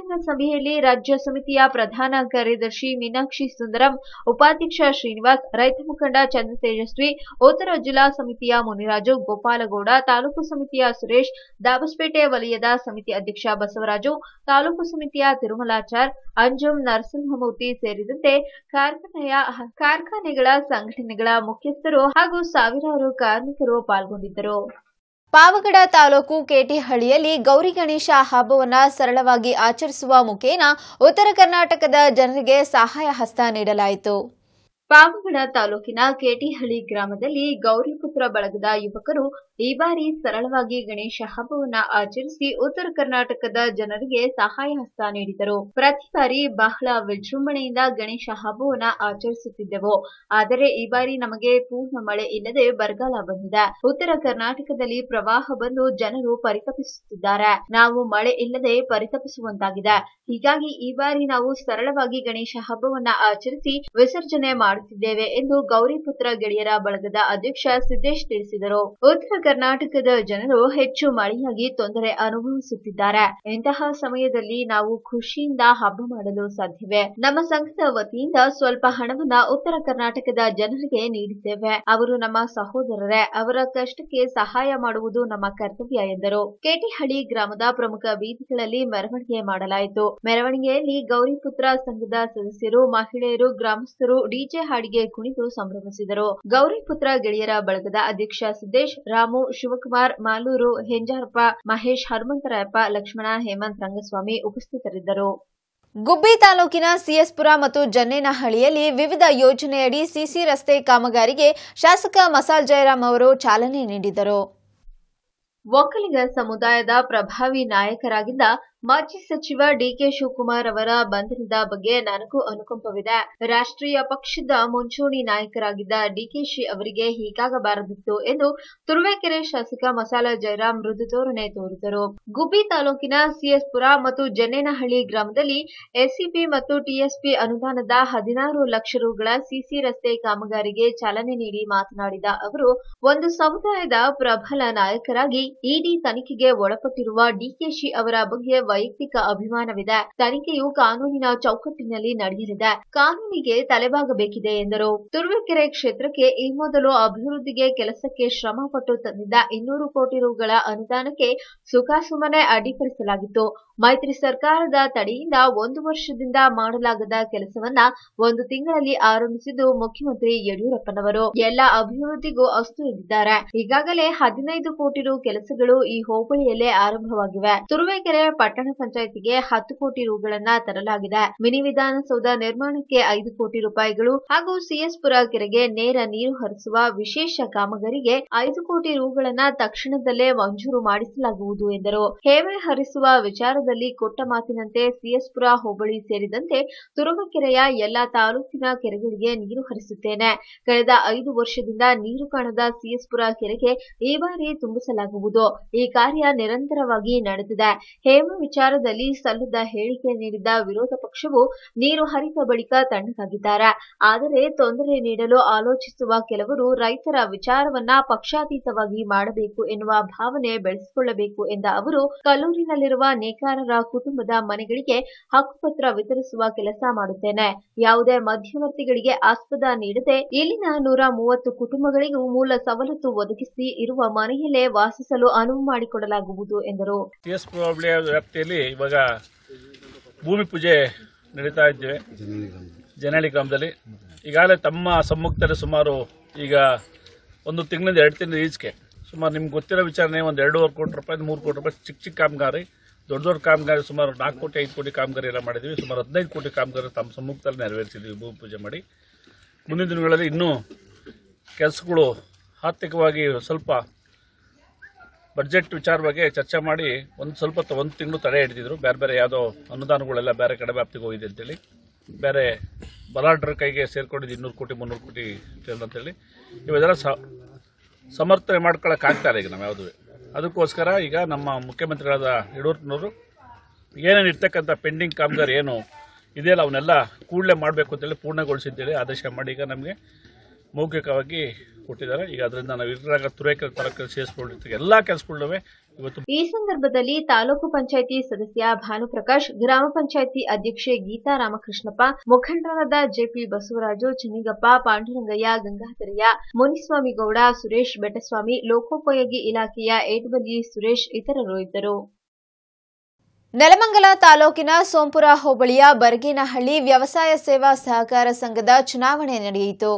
ಇಂದಿನ ಸಭೆಯಲ್ಲಿ ರಾಜ್ಯ ಸಮಿತಿಯ ಪ್ರಧಾನ ಕಾರ್ಯದರ್ಶಿ ಮೀನಾಕ್ಷಿ ಸುಂದರಂ ಉಪಾಧ್ಯಕ್ಷ ಶ್ರೀನಿವಾಸ್ ರೈತ ಮುಖಂಡ ಚಂದ್ರ ತೇಜಸ್ವಿ ಉತ್ತರ ಜಿಲ್ಲಾ ಸಮಿತಿಯ ಮುನಿರಾಜು ಗೋಪಾಲಗೌಡ ತಾಲೂಕು ಸಮಿತಿಯ ಸುರೇಶ್ ದಾಬಸ್ಪೇಟೆ ವಲಯದ ಸಮಿತಿ ಅಧ್ಯಕ್ಷ ಬಸವರಾಜು ತಾಲೂಕು ಸಮಿತಿಯ ತಿರುಮಲಾಚಾರ್ ಅಂಜುಂ ನರಸಿಂಹಮೂರ್ತಿ ಸೇರಿದಂತೆ ಕಾರ್ಖಾನೆಯ ಕಾರ್ಖಾನೆಗಳ ಸಂಘಟನೆಗಳ ಮುಖ್ಯಸ್ಥರು ಹಾಗೂ ಸಾವಿರಾರು ಕಾರ್ಮಿಕರು ಪಾಲ್ಗೊಂಡಿದ್ದರು ಪಾವಗಡ ತಾಲೂಕು ಕೇಟಿಹಳ್ಳಿಯಲ್ಲಿ ಗೌರಿ ಗಣೇಶ ಹಬ್ಬವನ್ನ ಸರಳವಾಗಿ ಆಚರಿಸುವ ಮುಖೇನ ಉತ್ತರ ಕರ್ನಾಟಕದ ಜನರಿಗೆ ಸಹಾಯ ಹಸ್ತ ನೀಡಲಾಯಿತು ಪಾವಗಡ ತಾಲೂಕಿನ ಕೇಟಿಹಳ್ಳಿ ಗ್ರಾಮದಲ್ಲಿ ಗೌರಿಪುತ್ರ ಬಳಗದ ಯುವಕರು ಈ ಬಾರಿ ಸರಳವಾಗಿ ಗಣೇಶ ಹಬ್ಬವನ್ನ ಆಚರಿಸಿ ಉತ್ತರ ಕರ್ನಾಟಕದ ಜನರಿಗೆ ಸಹಾಯ ಹಸ್ತ ನೀಡಿದರು ಪ್ರತಿ ಬಾರಿ ಬಹಳ ವಿಜೃಂಭಣೆಯಿಂದ ಗಣೇಶ ಹಬ್ಬವನ್ನ ಆಚರಿಸುತ್ತಿದ್ದೆವು ಆದರೆ ಈ ಬಾರಿ ನಮಗೆ ಪೂರ್ಣ ಮಳೆ ಇಲ್ಲದೆ ಬರಗಾಲ ಬಂದಿದೆ ಉತ್ತರ ಕರ್ನಾಟಕದಲ್ಲಿ ಪ್ರವಾಹ ಬಂದು ಜನರು ಪರಿತಪಿಸುತ್ತಿದ್ದಾರೆ ನಾವು ಮಳೆ ಇಲ್ಲದೆ ಪರಿತಪಿಸುವಂತಾಗಿದೆ ಹೀಗಾಗಿ ಈ ಬಾರಿ ನಾವು ಸರಳವಾಗಿ ಗಣೇಶ ಹಬ್ಬವನ್ನ ಆಚರಿಸಿ ವಿಸರ್ಜನೆ ಮಾಡುತ್ತಿದ್ದೇವೆ ಎಂದು ಗೌರಿಪುತ್ರ ಗೆಳೆಯರ ಬಳಗದ ಅಧ್ಯಕ್ಷ ಸಿದ್ದೇಶ್ ತಿಳಿಸಿದರು ಉತ್ತರ ಕರ್ನಾಟಕದ ಜನರು ಹೆಚ್ಚು ಮಳೆಯಾಗಿ ತೊಂದರೆ ಅನುಭವಿಸುತ್ತಿದ್ದಾರೆ ಇಂತಹ ಸಮಯದಲ್ಲಿ ನಾವು ಖುಷಿಯಿಂದ ಹಬ್ಬ ಮಾಡಲು ಸಾಧ್ಯವೇ ನಮ್ಮ ಸಂಘದ ವತಿಯಿಂದ ಸ್ವಲ್ಪ ಹಣವನ್ನ ಉತ್ತರ ಕರ್ನಾಟಕದ ಜನರಿಗೆ ನೀಡಿದ್ದೇವೆ ಅವರು ನಮ್ಮ ಸಹೋದರರೇ ಅವರ ಕಷ್ಟಕ್ಕೆ ಸಹಾಯ ಮಾಡುವುದು ನಮ್ಮ ಕರ್ತವ್ಯ ಎಂದರು ಕೇಟಿಹಳ್ಳಿ ಗ್ರಾಮದ ಪ್ರಮುಖ ಬೀದಿಗಳಲ್ಲಿ ಮೆರವಣಿಗೆ ಮಾಡಲಾಯಿತು ಮೆರವಣಿಗೆಯಲ್ಲಿ ಗೌರಿಪುತ್ರ ಸಂಘದ ಸದಸ್ಯರು ಮಹಿಳೆಯರು ಗ್ರಾಮಸ್ಥರು ಡಿಜೆ ಹಾಡಿಗೆ ಕುಣಿದು ಸಂಭ್ರಮಿಸಿದರು ಗೌರಿಪುತ್ರ ಗೆಳೆಯರ ಬಳಗದ ಅಧ್ಯಕ್ಷ ಸಿದ್ದೇಶ್ ರಾಮು ಶಿವಕುಮಾರ್ ಮಾಲೂರು ಹೆಂಜಾರಪ್ಪ ಮಹೇಶ್ ಹನುಮಂತರಾಯಪ್ಪ ಲಕ್ಷ್ಮಣ ಹೇಮಂತ್ ರಂಗಸ್ವಾಮಿ ಉಪಸ್ಥಿತರಿದ್ದರು ಗುಬ್ಬಿ ತಾಲೂಕಿನ ಸಿಎಸ್ಪುರ ಮತ್ತು ಜನ್ನೇನಹಳ್ಳಿಯಲ್ಲಿ ವಿವಿಧ ಯೋಜನೆಯಡಿ ಸಿಸಿ ರಸ್ತೆ ಕಾಮಗಾರಿಗೆ ಶಾಸಕ ಮಸಾಲ್ ಜಯರಾಮ್ ಅವರು ಚಾಲನೆ ನೀಡಿದರು ಒಕ್ಕಲಿಗ ಸಮುದಾಯದ ಪ್ರಭಾವಿ ನಾಯಕರಾಗಿದ್ದ ಮಾಜಿ ಸಚಿವ ಡಿಕೆ ಶಿವಕುಮಾರ್ ಅವರ ಬಂಧನದ ಬಗ್ಗೆ ನನಗೂ ಅನುಕಂಪವಿದೆ ರಾಷ್ಟ್ರೀಯ ಪಕ್ಷದ ಮುಂಚೂಣಿ ನಾಯಕರಾಗಿದ್ದ ಡಿಕೆಶಿ ಅವರಿಗೆ ಹೀಗಾಗಬಾರದಿತ್ತು ಎಂದು ತುರುವೇಕೆರೆ ಶಾಸಕ ಮಸಾಲ ಜಯರಾಮ್ ಮೃದು ತೋರಣೆ ತೋರಿದರು ಗುಬ್ಬಿ ತಾಲೂಕಿನ ಸಿಎಸ್ಪುರ ಮತ್ತು ಜನ್ನೇನಹಳ್ಳಿ ಗ್ರಾಮದಲ್ಲಿ ಎಸ್ಸಿಪಿ ಮತ್ತು ಟಿಎಸ್ಪಿ ಅನುದಾನದ ಹದಿನಾರು ಲಕ್ಷ ರುಗಳ ಸಿಸಿ ರಸ್ತೆ ಕಾಮಗಾರಿಗೆ ಚಾಲನೆ ನೀಡಿ ಮಾತನಾಡಿದ ಅವರು ಒಂದು ಸಮುದಾಯದ ಪ್ರಬಲ ನಾಯಕರಾಗಿ ಇಡಿ ತನಿಖೆಗೆ ಒಳಪಟ್ಟಿರುವ ಡಿಕೆಶಿ ಅವರ ಬಗ್ಗೆ ವೈಯಕ್ತಿಕ ಅಭಿಮಾನವಿದೆ ತನಿಖೆಯು ಕಾನೂನಿನ ಚೌಕಟ್ಟಿನಲ್ಲಿ ನಡೆಯಲಿದೆ ಕಾನೂನಿಗೆ ತಲೆಬಾಗಬೇಕಿದೆ ಎಂದರು ತುರುವೇಕೆರೆ ಕ್ಷೇತ್ರಕ್ಕೆ ಈ ಮೊದಲು ಅಭಿವೃದ್ಧಿಗೆ ಕೆಲಸಕ್ಕೆ ಶ್ರಮ ಪಟ್ಟು ತಂದಿದ್ದ ಇನ್ನೂರು ಕೋಟಿ ರುಗಳ ಅನುದಾನಕ್ಕೆ ಸುಖಾಸುಮ್ಮನೆ ಅಡ್ಡಿಪಡಿಸಲಾಗಿತ್ತು ಮೈತ್ರಿ ಸರ್ಕಾರದ ತಡೆಯಿಂದ ಒಂದು ವರ್ಷದಿಂದ ಮಾಡಲಾಗದ ಕೆಲಸವನ್ನ ಒಂದು ತಿಂಗಳಲ್ಲಿ ಆರಂಭಿಸಿದ್ದು ಮುಖ್ಯಮಂತ್ರಿ ಯಡಿಯೂರಪ್ಪನವರು ಎಲ್ಲ ಅಭಿವೃದ್ಧಿಗೂ ಅಸ್ತು ಎಂದಿದ್ದಾರೆ ಈಗಾಗಲೇ ಹದಿನೈದು ಕೋಟಿ ರು ಕೆಲಸಗಳು ಈ ಹೋಬಳಿಯಲ್ಲೇ ಆರಂಭವಾಗಿವೆ ತುರುವೇಕೆರೆ ಪಟ್ಟಣ ಪಂಚಾಯಿತಿಗೆ ಹತ್ತು ಕೋಟಿ ರುಗಳನ್ನ ತರಲಾಗಿದೆ ಮಿನಿ ವಿಧಾನಸೌಧ ನಿರ್ಮಾಣಕ್ಕೆ ಐದು ಕೋಟಿ ರೂಪಾಯಿಗಳು ಹಾಗೂ ಸಿಎಸ್ಪುರ ಕೆರೆಗೆ ನೇರ ನೀರು ಹರಿಸುವ ವಿಶೇಷ ಕಾಮಗಾರಿಗೆ ಐದು ಕೋಟಿ ರುಗಳನ್ನ ತಕ್ಷಣದಲ್ಲೇ ಮಂಜೂರು ಮಾಡಿಸಲಾಗುವುದು ಎಂದರು ಹೇವೆ ಹರಿಸುವ ವಿಚಾರದಲ್ಲಿ ಕೊಟ್ಟ ಮಾತಿನಂತೆ ಸಿಎಸ್ಪುರ ಹೋಬಳಿ ಸೇರಿದಂತೆ ತುರುವೇಕೆರೆಯ ಎಲ್ಲಾ ತಾಲೂಕಿನ ಕೆರೆಗಳಿಗೆ ನೀರು ಹರಿಸುತ್ತೇನೆ ಕಳೆದ ಐದು ವರ್ಷದಿಂದ ನೀರು ಕಾಣದ ಸಿಎಸ್ಪುರ ಕೆರೆಗೆ ಈ ಬಾರಿ ತುಂಬಿಸಲಾಗುವುದು ಈ ಕಾರ್ಯ ನಿರಂತರವಾಗಿ ನಡೆದಿದೆ ಹೇಮ ವಿಚಾರದಲ್ಲಿ ಸಲ್ಲದ ಹೇಳಿಕೆ ನೀಡಿದ್ದ ವಿರೋಧ ಪಕ್ಷವು ನೀರು ಹರಿದ ಬಳಿಕ ತಣ್ಣಗಾಗಿದ್ದಾರೆ ಆದರೆ ತೊಂದರೆ ನೀಡಲು ಆಲೋಚಿಸುವ ಕೆಲವರು ರೈತರ ವಿಚಾರವನ್ನ ಪಕ್ಷಾತೀತವಾಗಿ ಮಾಡಬೇಕು ಎನ್ನುವ ಭಾವನೆ ಬೆಳೆಸಿಕೊಳ್ಳಬೇಕು ಎಂದ ಅವರು ಕಲ್ಲೂರಿನಲ್ಲಿರುವ ನೇಕಾರರ ಕುಟುಂಬದ ಮನೆಗಳಿಗೆ ಹಕ್ಕುಪತ್ರ ವಿತರಿಸುವ ಕೆಲಸ ಮಾಡುತ್ತೇನೆ ಯಾವುದೇ ಮಧ್ಯವರ್ತಿಗಳಿಗೆ ಆಸ್ಪದ ನೀಡದೆ ಇಲ್ಲಿನ ನೂರ ಮೂವತ್ತು ಕುಟುಂಬಗಳಿಗೂ ಮೂಲ ಸವಲತ್ತು ಒದಗಿಸಿ ಇರುವ ಮನೆಯಲ್ಲೇ ವಾಸಿಸಲು ಅನುವು ಮಾಡಿಕೊಡಲಾಗುವುದು ಎಂದರು ಟಿಎಸ್ ಹೋಬಳಿಯ ವ್ಯಾಪ್ತಿಯಲ್ಲಿ ಇವಾಗ ಭೂಮಿ ಪೂಜೆ ನಡೀತಾ ಇದ್ದೇವೆ ಜನಹಳ್ಳಿ ಗ್ರಾಮದಲ್ಲಿ ಈಗಾಗಲೇ ತಮ್ಮ ಸಮ್ಮುಖದಲ್ಲಿ ಸುಮಾರು ಈಗ ಒಂದು ತಿಂಗಳಿಂದ ಎರಡು ತಿಂಗಳ ಈಚೆಗೆ ಸುಮಾರು ನಿಮ್ಗೆ ಗೊತ್ತಿರೋ ವಿಚಾರನೆ ಒಂದು ಎರಡೂವರೆ ಕೋಟಿ ರೂಪಾಯಿ ಮೂರು ಕೋಟಿ ರೂಪಾಯಿ ಚಿಕ್ಕ ಚಿಕ್ಕ ಕಾಮಗಾರಿ ದೊಡ್ಡ ದೊಡ್ಡ ಕಾಮಗಾರಿ ಸುಮಾರು ನಾಲ್ಕು ಕೋಟಿ ಐದು ಕೋಟಿ ಕಾಮಗಾರಿ ಎಲ್ಲ ಮಾಡಿದ್ವಿ ಸುಮಾರು ಹದಿನೈದು ಕೋಟಿ ಕಾಮಗಾರಿ ತಮ್ಮ ಸಮ್ಮುಖದಲ್ಲಿ ನೆರವೇರಿಸಿದ್ವಿ ಭೂಮಿ ಪೂಜೆ ಮಾಡಿ ಮುಂದಿನ ದಿನಗಳಲ್ಲಿ ಇನ್ನೂ ಕೆಲಸಗಳು ಆರ್ಥಿಕವಾಗಿ ಸ್ವಲ್ಪ ಬಡ್ಜೆಟ್ ವಿಚಾರ ಬಗ್ಗೆ ಚರ್ಚೆ ಮಾಡಿ ಒಂದು ಸ್ವಲ್ಪ ತ- ಒಂದು ತಿಂಗಳು ತಡೆ ಹಿಡಿದಿದ್ರು ಬೇರೆ ಬೇರೆ ಯಾವುದೋ ಅನುದಾನಗಳೆಲ್ಲ ಬೇರೆ ಕಡೆ ವ್ಯಾಪ್ತಿಗೆ ಹೋಗಿದೆ ಅಂತೇಳಿ ಬೇರೆ ಬಲಾಢ್ರ ಕೈಗೆ ಸೇರ್ಕೊಂಡಿದ್ದು ಇನ್ನೂರು ಕೋಟಿ ಮುನ್ನೂರು ಕೋಟಿ ಸೇರಿದೆ ಅಂತೇಳಿ ಇವೆಲ್ಲ ಸ ಸಮರ್ಥನೆ ಮಾಡ್ಕೊಳಕ್ಕೆ ಆಗ್ತಾ ಇಲ್ಲ ಈಗ ನಾವು ಯಾವುದೂ ಅದಕ್ಕೋಸ್ಕರ ಈಗ ನಮ್ಮ ಮುಖ್ಯಮಂತ್ರಿಗಳಾದ ಯಡಿಯೂರಪ್ಪನವರು ಏನೇನು ಇರ್ತಕ್ಕಂಥ ಪೆಂಡಿಂಗ್ ಕಾಮಗಾರಿ ಏನು ಇದೆಯಲ್ಲ ಅವನ್ನೆಲ್ಲ ಕೂಡಲೇ ಮಾಡಬೇಕು ಅಂತೇಳಿ ಪೂರ್ಣಗೊಳಿಸಿದ್ದೇಳಿ ಆದೇಶ ಮಾಡಿ ಈಗ ನಮಗೆ ಮೌಖಿಕವಾಗಿ ಕೊಟ್ಟಿದ್ದಾರೆ ಈಗ ಅದರಿಂದ ನಾವು ಇದ್ರಾಗ ತುರೇಕ ತರಕ ಸೇರಿಸ್ಕೊಂಡಿರ್ತೀವಿ ಎಲ್ಲ ಕೆಲಸಗಳನ್ನೂ ಇವತ್ತು ಈ ಸಂದರ್ಭದಲ್ಲಿ ತಾಲೂಕು ಪಂಚಾಯಿತಿ ಸದಸ್ಯ ಭಾನುಪ್ರಕಾಶ್ ಗ್ರಾಮ ಪಂಚಾಯಿತಿ ಅಧ್ಯಕ್ಷೆ ಗೀತಾ ರಾಮಕೃಷ್ಣಪ್ಪ ಮುಖಂಡರಾದ ಜೆಪಿ ಬಸವರಾಜು ಚೆನ್ನಿಗಪ್ಪ ಪಾಂಡುರಂಗಯ್ಯ ಗಂಗಾಧರಯ್ಯ ಮುನಿಸ್ವಾಮಿಗೌಡ ಸುರೇಶ್ ಬೆಟ್ಟಸ್ವಾಮಿ ಲೋಕೋಪಯೋಗಿ ಇಲಾಖೆಯ ಏಟಬಲ್ಲಿ ಸುರೇಶ್ ಇತರರು ಇದ್ದರು ನೆಲಮಂಗಲ ತಾಲೂಕಿನ ಸೋಂಪುರ ಹೋಬಳಿಯ ಬರಗೇನಹಳ್ಳಿ ವ್ಯವಸಾಯ ಸೇವಾ ಸಹಕಾರ ಸಂಘದ ಚುನಾವಣೆ ನಡೆಯಿತು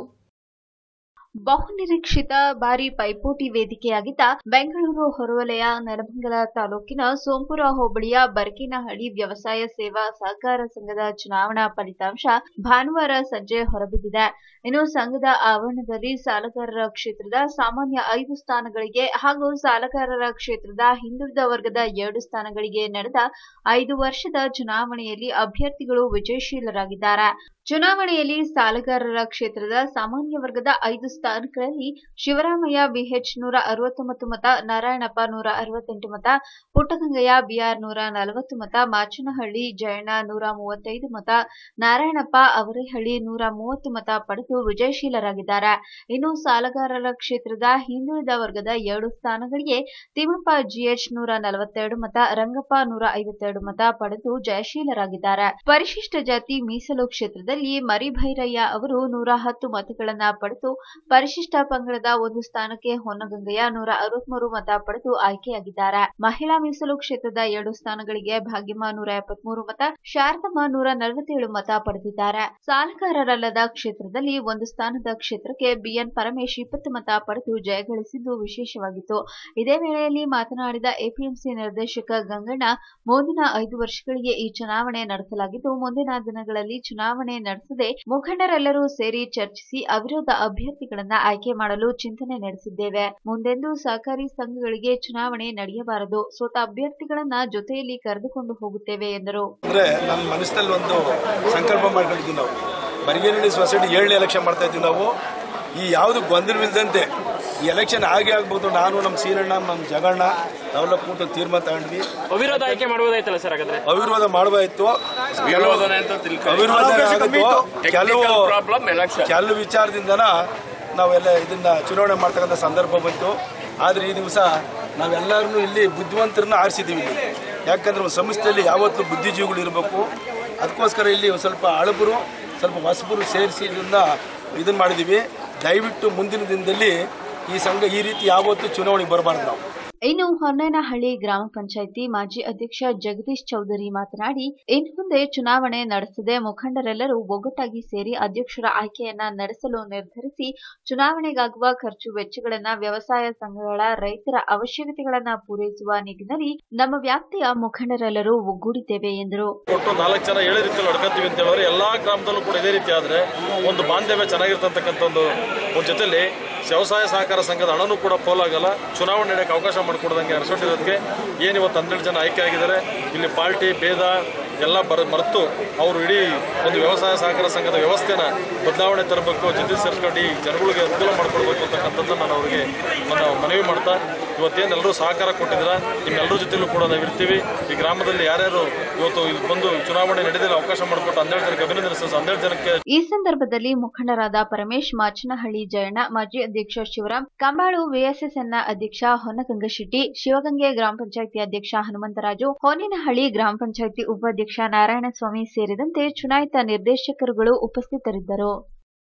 ಬಹುನಿರೀಕ್ಷಿತ ಬಾರಿ ಪೈಪೋಟಿ ವೇದಿಕೆಯಾಗಿದ್ದ ಬೆಂಗಳೂರು ಹೊರವಲಯ ನೆಲಮಂಗಲ ತಾಲೂಕಿನ ಸೋಂಪುರ ಹೋಬಳಿಯ ಬರ್ಕಿನಹಳ್ಳಿ ವ್ಯವಸಾಯ ಸೇವಾ ಸಹಕಾರ ಸಂಘದ ಚುನಾವಣಾ ಫಲಿತಾಂಶ ಭಾನುವಾರ ಸಂಜೆ ಹೊರಬಿದ್ದಿದೆ ಇನ್ನು ಸಂಘದ ಆವರಣದಲ್ಲಿ ಸಾಲಗಾರರ ಕ್ಷೇತ್ರದ ಸಾಮಾನ್ಯ ಐದು ಸ್ಥಾನಗಳಿಗೆ ಹಾಗೂ ಸಾಲಗಾರರ ಕ್ಷೇತ್ರದ ಹಿಂದುಳಿದ ವರ್ಗದ ಎರಡು ಸ್ಥಾನಗಳಿಗೆ ನಡೆದ ಐದು ವರ್ಷದ ಚುನಾವಣೆಯಲ್ಲಿ ಅಭ್ಯರ್ಥಿಗಳು ವಿಜಯಶೀಲರಾಗಿದ್ದಾರೆ ಚುನಾವಣೆಯಲ್ಲಿ ಸಾಲಗಾರರ ಕ್ಷೇತ್ರದ ಸಾಮಾನ್ಯ ವರ್ಗದ ಐದು ಸ್ಥಾನಗಳಲ್ಲಿ ಶಿವರಾಮಯ್ಯ ಬಿಎಚ್ ನೂರ ಅರವತ್ತೊಂಬತ್ತು ಮತ ನಾರಾಯಣಪ್ಪ ನೂರ ಅರವತ್ತೆಂಟು ಮತ ಪುಟ್ಟಗಂಗಯ್ಯ ಬಿಆರ್ ನೂರ ನಲವತ್ತು ಮತ ಮಾಚನಹಳ್ಳಿ ಜಯಣ್ಣ ನೂರ ಮೂವತ್ತೈದು ಮತ ನಾರಾಯಣಪ್ಪ ಅವರೇಹಳ್ಳಿ ನೂರ ಮೂವತ್ತು ಮತ ಪಡೆದು ವಿಜಯಶೀಲರಾಗಿದ್ದಾರೆ ಇನ್ನು ಸಾಲಗಾರರ ಕ್ಷೇತ್ರದ ಹಿಂದುಳಿದ ವರ್ಗದ ಎರಡು ಸ್ಥಾನಗಳಿಗೆ ತಿಮ್ಮಪ್ಪ ಜಿಎಚ್ ನೂರ ನಲವತ್ತೆರಡು ಮತ ರಂಗಪ್ಪ ನೂರ ಐವತ್ತೆರಡು ಮತ ಪಡೆದು ಜಯಶೀಲರಾಗಿದ್ದಾರೆ ಪರಿಶಿಷ್ಟ ಜಾತಿ ಮೀಸಲು ಕ್ಷೇತ್ರದಲ್ಲಿ ಮರಿಭೈರಯ್ಯ ಅವರು ನೂರ ಹತ್ತು ಮತಗಳನ್ನ ಪಡೆದು ಪರಿಶಿಷ್ಟ ಪಂಗಡದ ಒಂದು ಸ್ಥಾನಕ್ಕೆ ಹೊನ್ನಗಂಗಯ್ಯ ನೂರ ಅರವತ್ಮೂರು ಮತ ಪಡೆದು ಆಯ್ಕೆಯಾಗಿದ್ದಾರೆ ಮಹಿಳಾ ಮೀಸಲು ಕ್ಷೇತ್ರದ ಎರಡು ಸ್ಥಾನಗಳಿಗೆ ಭಾಗ್ಯಮ್ಮ ನೂರ ಎಪ್ಪತ್ಮೂರು ಮತ ಶಾರದಮ್ಮ ನೂರ ನಲವತ್ತೇಳು ಮತ ಪಡೆದಿದ್ದಾರೆ ಸಾಲಗಾರರಲ್ಲದ ಕ್ಷೇತ್ರದಲ್ಲಿ ಒಂದು ಸ್ಥಾನದ ಕ್ಷೇತ್ರಕ್ಕೆ ಬಿಎನ್ ಪರಮೇಶ್ ಇಪ್ಪತ್ತು ಮತ ಪಡೆದು ಜಯಗಳಿಸಿದ್ದು ವಿಶೇಷವಾಗಿತ್ತು ಇದೇ ವೇಳೆಯಲ್ಲಿ ಮಾತನಾಡಿದ ಎಪಿಎಂಸಿ ನಿರ್ದೇಶಕ ಗಂಗಣ್ಣ ಮುಂದಿನ ಐದು ವರ್ಷಗಳಿಗೆ ಈ ಚುನಾವಣೆ ನಡೆಸಲಾಗಿದ್ದು ಮುಂದಿನ ದಿನಗಳಲ್ಲಿ ಚುನಾವಣೆ ನಡೆಸದೆ ಮುಖಂಡರೆಲ್ಲರೂ ಸೇರಿ ಚರ್ಚಿಸಿ ಅವಿರೋಧ ಅಭ್ಯರ್ಥಿಗಳನ್ನ ಆಯ್ಕೆ ಮಾಡಲು ಚಿಂತನೆ ನಡೆಸಿದ್ದೇವೆ ಮುಂದೆಂದೂ ಸಹಕಾರಿ ಸಂಘಗಳಿಗೆ ಚುನಾವಣೆ ನಡೆಯಬಾರದು ಸೋತ ಅಭ್ಯರ್ಥಿಗಳನ್ನ ಜೊತೆಯಲ್ಲಿ ಕರೆದುಕೊಂಡು ಹೋಗುತ್ತೇವೆ ಎಂದರು ಅಂದ್ರೆ ನನ್ನ ಮನಸ್ಸಿನಲ್ಲಿ ಒಂದು ಸಂಕಲ್ಪ ಮಾಡ್ಕೊಂಡಿದ್ವಿ ನಾವು ಬರಿಗೇನಹಳ್ಳಿ ಸೊಸೈಟಿ ಏಳನೇ ಎಲೆಕ್ಷನ್ ಮಾಡ್ತಾ ಇದ್ವಿ ನಾವು ಈ ಯಾವುದು ಗೊಂದಲವಿಲ್ಲದಂತೆ ಈ ಎಲೆಕ್ಷನ್ ಆಗೇ ಆಗ್ಬೋದು ನಾನು ನಮ್ಮ ಸೀರಣ್ಣ ನಮ್ಮ ಜಗಣ್ಣ ನಾವೆಲ್ಲ ಕೂತು ತೀರ್ಮಾನ ತಗೊಂಡ್ವಿ ಅವಿರೋಧ ಆಯ್ಕೆ ಮಾಡುವುದಾಯ್ತಲ್ಲ ಸರ್ ಹಾಗಾದ್ರೆ ಅವಿರೋಧ ಮಾಡಬಾಯ್ತು ವಿರೋಧನೇ ಅಂತ ತಿಳ್ಕೊಳ್ಳಿ. ಅವಿರೋಧ ಅವಕಾಶ ಆಗಿತ್ತು. ಕಮ್ಮಿ ಇತ್ತು. ಕೆಲವು Technical problem, election. ಕೆಲವು ವಿಚಾರದಿಂದನ ನಾವೆಲ್ಲ ಇದನ್ನ ಚುನಾವಣೆ ಮಾಡ್ತಕ್ಕಂಥ ಸಂದರ್ಭ ಬಂತು ಆದ್ರೆ ಈ ದಿವಸ ನಾವೆಲ್ಲರನ್ನು ಇಲ್ಲಿ ಬುದ್ಧಿವಂತರನ್ನ ಆರಿಸಿದ್ದೀವಿ ಇಲ್ಲಿ ಯಾಕಂದ್ರೆ ಒಂದು ಸಂಸ್ಥೆಯಲ್ಲಿ ಯಾವತ್ತೂ ಬುದ್ಧಿಜೀವಿಗಳು ಇರಬೇಕು ಅದಕ್ಕೋಸ್ಕರ ಇಲ್ಲಿ ಒಂದು ಸ್ವಲ್ಪ ಹಳಬರು ಸ್ವಲ್ಪ ಹೊಸಬರು ಸೇರಿಸಿ ಇದನ್ನ ಇದನ್ನ ಮಾಡಿದ್ದೀವಿ ದಯವಿಟ್ಟು ಮುಂದಿನ ದಿನದಲ್ಲಿ ಈ ಸಂಘ ಈ ರೀತಿ ಯಾವತ್ತೂ ಚುನಾವಣೆಗೆ ಬರಬಾರ್ದು ನಾವು ಇನ್ನು ಹೊನ್ನೇನಹಳ್ಳಿ ಗ್ರಾಮ ಪಂಚಾಯಿತಿ ಮಾಜಿ ಅಧ್ಯಕ್ಷ ಜಗದೀಶ್ ಚೌಧರಿ ಮಾತನಾಡಿ ಇನ್ನು ಮುಂದೆ ಚುನಾವಣೆ ನಡೆಸದೆ ಮುಖಂಡರೆಲ್ಲರೂ ಒಗ್ಗಟ್ಟಾಗಿ ಸೇರಿ ಅಧ್ಯಕ್ಷರ ಆಯ್ಕೆಯನ್ನ ನಡೆಸಲು ನಿರ್ಧರಿಸಿ ಚುನಾವಣೆಗಾಗುವ ಖರ್ಚು ವೆಚ್ಚಗಳನ್ನ ವ್ಯವಸಾಯ ಸಂಘಗಳ ರೈತರ ಅವಶ್ಯಕತೆಗಳನ್ನ ಪೂರೈಸುವ ನಿಟ್ಟಿನಲ್ಲಿ ನಮ್ಮ ವ್ಯಾಪ್ತಿಯ ಮುಖಂಡರೆಲ್ಲರೂ ಒಗ್ಗೂಡಿದ್ದೇವೆ ಎಂದರು ಕೊಟ್ಟು ನಾಲ್ಕು ಜನ ಹೇಳಿ ರೀತಿಯಲ್ಲಿ ನಡ್ಕೊಂತೀವಿ ಅಂತ ಹೇಳಿದ್ರೆ ಎಲ್ಲಾ ಗ್ರಾಮದಲ್ಲೂ ಕೂಡ ಇದೇ ರೀತಿ ಆದ್ರೆ ಒಂದು ಬಾಂಧವ್ಯ ಚೆನ್ನಾಗಿರ್ತಕ್ಕಂಥ ಒಂದು ಒಂದು ಜೊತೆಲಿ ವ್ಯವಸಾಯ ಸಹಕಾರ ಸಂಘದ ಹಣನೂ ಕೂಡ ಪೋಲಾಗಲ್ಲ ಚುನಾವಣೆ ನಡೆಯಕ್ಕೆ ಅವಕಾಶ ಮಾಡಿಕೊಡ್ದಂಗೆ ನಡೆಸೋಟಿರೋದಕ್ಕೆ ಏನು ಇವತ್ತು ಹನ್ನೆರಡು ಜನ ಆಯ್ಕೆ ಆಗಿದ್ದಾರೆ ಇಲ್ಲಿ ಪಾರ್ಟಿ ಭೇದ ಎಲ್ಲ ಬರ ಮರೆತು ಅವರು ಇಡೀ ಒಂದು ವ್ಯವಸಾಯ ಸಹಕಾರ ಸಂಘದ ವ್ಯವಸ್ಥೆನ ಬದಲಾವಣೆ ತರಬೇಕು ಜೊತೆ ಸೇರ್ಕೊಂಡು ಈ ಜನಗಳಿಗೆ ಅನುಕೂಲ ಮಾಡಿಕೊಡ್ಬೇಕು ಅಂತಕ್ಕಂಥದ್ದು ನಾನು ಅವರಿಗೆ ನಾನು ಮನವಿ ಮಾಡ್ತಾ ಇವತ್ತೇನು ಎಲ್ಲರೂ ಸಹಕಾರ ಕೊಟ್ಟಿದ್ದೀರಾ ನಿಮ್ಮೆಲ್ಲರ ಜೊತೆಲೂ ಕೂಡ ನಾವು ಇರ್ತೀವಿ ಈ ಗ್ರಾಮದಲ್ಲಿ ಯಾರ್ಯಾರು ಇವತ್ತು ಇಲ್ಲಿ ಬಂದು ಚುನಾವಣೆ ನಡೆದಿಲ್ಲ ಅವಕಾಶ ಮಾಡಿಕೊಟ್ಟು ಹನ್ನೆರಡು ಜನಕ್ಕೆ ಅಭಿನಂದನೆ ಸಲ್ಲಿಸಿ ಹನ್ನೆರಡು ಜನಕ್ಕೆ ಈ ಸಂದರ್ಭದಲ್ಲಿ ಮುಖಂಡರಾದ ಪರಮೇಶ್ ಮಾಚನಹಳ್ಳಿ ಜಯಣ್ಣ ಮಾಜಿ ಅಧ್ಯಕ್ಷ ಶಿವರಾಮ್ ಕಂಬಾಳು ವಿಎಸ್ಎಸ್ಎನ್ನ ಅಧ್ಯಕ್ಷ ಹೊನ್ನಗಂಗಶೆಟ್ಟಿ ಶಿವಗಂಗೆ ಗ್ರಾಮ ಪಂಚಾಯಿತಿ ಅಧ್ಯಕ್ಷ ಹನುಮಂತರಾಜು ಹೊನ್ನೇನಹಳ್ಳಿ ಗ್ರಾಮ ಪಂಚಾಯಿತಿ ಉಪಾಧ್ಯಕ್ಷ ನಾರಾಯಣಸ್ವಾಮಿ ಸೇರಿದಂತೆ ಚುನಾಯಿತ ನಿರ್ದೇಶಕರುಗಳು ಉಪಸ್ಥಿತರಿದ್ದರು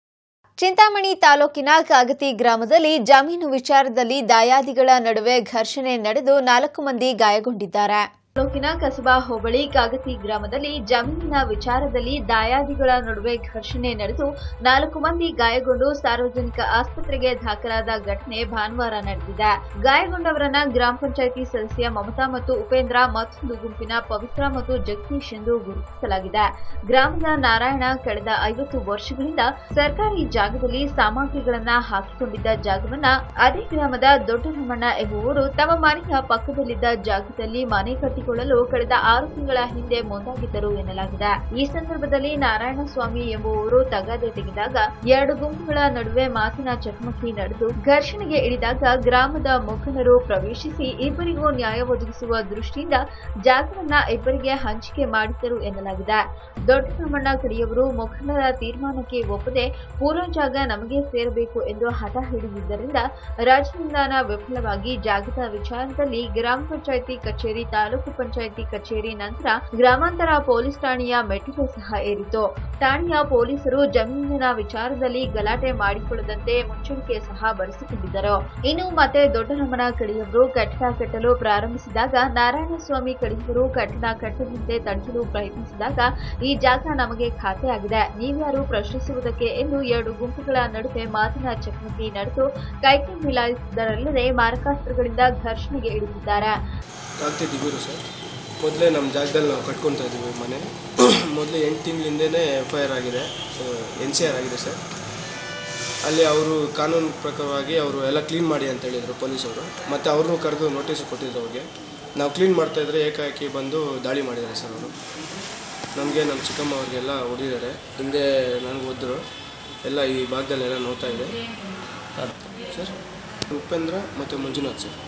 ಚಿಂತಾಮಣಿ ತಾಲೂಕಿನ ಕಾಗತಿ ಗ್ರಾಮದಲ್ಲಿ ಜಮೀನು ವಿಚಾರದಲ್ಲಿ ದಾಯಾದಿಗಳ ನಡುವೆ ಘರ್ಷಣೆ ನಡೆದು ನಾಲ್ಕು ಮಂದಿ ಗಾಯಗೊಂಡಿದ್ದಾರೆ ತಾಲೂಕಿನ ಕಸಬಾ ಹೋಬಳಿ ಕಾಗತಿ ಗ್ರಾಮದಲ್ಲಿ ಜಮೀನಿನ ವಿಚಾರದಲ್ಲಿ ದಾಯಾದಿಗಳ ನಡುವೆ ಘರ್ಷಣೆ ನಡೆದು ನಾಲ್ಕು ಮಂದಿ ಗಾಯಗೊಂಡು ಸಾರ್ವಜನಿಕ ಆಸ್ಪತ್ರೆಗೆ ದಾಖಲಾದ ಘಟನೆ ಭಾನುವಾರ ನಡೆದಿದೆ ಗಾಯಗೊಂಡವರನ್ನ ಗ್ರಾಮ ಪಂಚಾಯಿತಿ ಸದಸ್ಯ ಮಮತಾ ಮತ್ತು ಉಪೇಂದ್ರ ಮತ್ತೊಂದು ಗುಂಪಿನ ಪವಿತ್ರ ಮತ್ತು ಜಗದೀಶ್ ಎಂದು ಗುರುತಿಸಲಾಗಿದೆ ಗ್ರಾಮದ ನಾರಾಯಣ ಕಳೆದ ಐವತ್ತು ವರ್ಷಗಳಿಂದ ಸರ್ಕಾರಿ ಜಾಗದಲ್ಲಿ ಸಾಮಗ್ರಿಗಳನ್ನ ಹಾಕಿಕೊಂಡಿದ್ದ ಜಾಗವನ್ನ ಅದೇ ಗ್ರಾಮದ ದೊಡ್ಡರಮಣ್ಣ ಎಂಬುವರು ತಮ್ಮ ಮನೆಯ ಪಕ್ಕದಲ್ಲಿದ್ದ ಜಾಗದಲ್ಲಿ ಮನೆ ಕಟ್ಟಿ ಮೀಸಲಿಟ್ಟುಕೊಳ್ಳಲು ಕಳೆದ ಆರು ತಿಂಗಳ ಹಿಂದೆ ಮುಂದಾಗಿದ್ದರು ಎನ್ನಲಾಗಿದೆ ಈ ಸಂದರ್ಭದಲ್ಲಿ ನಾರಾಯಣಸ್ವಾಮಿ ಎಂಬುವವರು ತಗಾದೆ ತೆಗೆದಾಗ ಎರಡು ಗುಂಪುಗಳ ನಡುವೆ ಮಾತಿನ ಚಕಮಕಿ ನಡೆದು ಘರ್ಷಣೆಗೆ ಇಳಿದಾಗ ಗ್ರಾಮದ ಮುಖಂಡರು ಪ್ರವೇಶಿಸಿ ಇಬ್ಬರಿಗೂ ನ್ಯಾಯ ಒದಗಿಸುವ ದೃಷ್ಟಿಯಿಂದ ಜಾಗವನ್ನ ಇಬ್ಬರಿಗೆ ಹಂಚಿಕೆ ಮಾಡಿದ್ದರು ಎನ್ನಲಾಗಿದೆ ದೊಡ್ಡರಾಮಣ್ಣ ಕಡಿಯವರು ಮುಖಂಡರ ತೀರ್ಮಾನಕ್ಕೆ ಒಪ್ಪದೆ ಪೂರ್ವ ಜಾಗ ನಮಗೆ ಸೇರಬೇಕು ಎಂದು ಹಠ ಹಿಡಿದಿದ್ದರಿಂದ ರಾಜನಿಂದಾನ ವಿಫಲವಾಗಿ ಜಾಗದ ವಿಚಾರದಲ್ಲಿ ಗ್ರಾಮ ಪಂಚಾಯಿತಿ ಕಚೇರಿ ತಾಲೂಕು ಪಂಚಾಯಿತಿ ಕಚೇರಿ ನಂತರ ಗ್ರಾಮಾಂತರ ಪೊಲೀಸ್ ಠಾಣೆಯ ಮೆಟ್ಟಿಲು ಸಹ ಏರಿತು ಠಾಣೆಯ ಪೊಲೀಸರು ಜಮೀನಿನ ವಿಚಾರದಲ್ಲಿ ಗಲಾಟೆ ಮಾಡಿಕೊಳ್ಳದಂತೆ ಮುಚ್ಚಳಿಕೆ ಸಹ ಬರೆಸಿಕೊಂಡಿದ್ದರು ಇನ್ನು ಮತ್ತೆ ದೊಡ್ಡರಮಣ ಕಡಿಯವರು ಕಟ್ಟಡ ಕಟ್ಟಲು ಪ್ರಾರಂಭಿಸಿದಾಗ ನಾರಾಯಣಸ್ವಾಮಿ ಕಡಿಯವರು ಕಟ್ಟಡ ಕಟ್ಟದಂತೆ ತಡೆಯಲು ಪ್ರಯತ್ನಿಸಿದಾಗ ಈ ಜಾಗ ನಮಗೆ ಖಾತೆಯಾಗಿದೆ ನೀವ್ಯಾರು ಪ್ರಶ್ನಿಸುವುದಕ್ಕೆ ಎಂದು ಎರಡು ಗುಂಪುಗಳ ನಡುವೆ ಮಾತಿನ ಚಕಮಕಿ ನಡೆದು ಕೈಕೈ ಮಿಲಾಯಿಸಿದರಲ್ಲದೆ ಮಾರಕಾಸ್ತ್ರಗಳಿಂದ ಘರ್ಷಣೆಗೆ ಇಳಿದಿದ್ದಾರೆ ಆಗ್ತಿದ್ದೀವಿ ಸರ್ ಮೊದಲೇ ನಮ್ಮ ಜಾಗದಲ್ಲಿ ನಾವು ಕಟ್ಕೊತಾ ಇದ್ದೀವಿ ಮನೆ ಮೊದಲು ಎಂಟು ತಿಂಗಳಿಂದನೇ ಎಫ್ ಐ ಆರ್ ಆಗಿದೆ ಎನ್ ಸಿ ಆರ್ ಆಗಿದೆ ಸರ್ ಅಲ್ಲಿ ಅವರು ಕಾನೂನು ಪ್ರಕಾರವಾಗಿ ಅವರು ಎಲ್ಲ ಕ್ಲೀನ್ ಮಾಡಿ ಅಂತ ಹೇಳಿದರು ಪೊಲೀಸವರು ಮತ್ತು ಅವ್ರನ್ನೂ ಕರೆದು ನೋಟಿಸ್ ಕೊಟ್ಟಿದ್ರು ಅವ್ರಿಗೆ ನಾವು ಕ್ಲೀನ್ ಮಾಡ್ತಾಯಿದ್ರೆ ಏಕಾಏಕಿ ಬಂದು ದಾಳಿ ಮಾಡಿದ್ದಾರೆ ಸರ್ ಅವರು ನಮಗೆ ನಮ್ಮ ಚಿಕ್ಕಮ್ಮ ಅವ್ರಿಗೆಲ್ಲ ಹೊಡಿದ್ದಾರೆ ಹಿಂದೆ ನನಗೆ ಒದ್ದರು ಎಲ್ಲ ಈ ಭಾಗದಲ್ಲೆಲ್ಲ ನೋಡ್ತಾ ಇದೆ ಸರ್ ಉಪೇಂದ್ರ ಮತ್ತು ಮಂಜುನಾಥ್ ಸರ್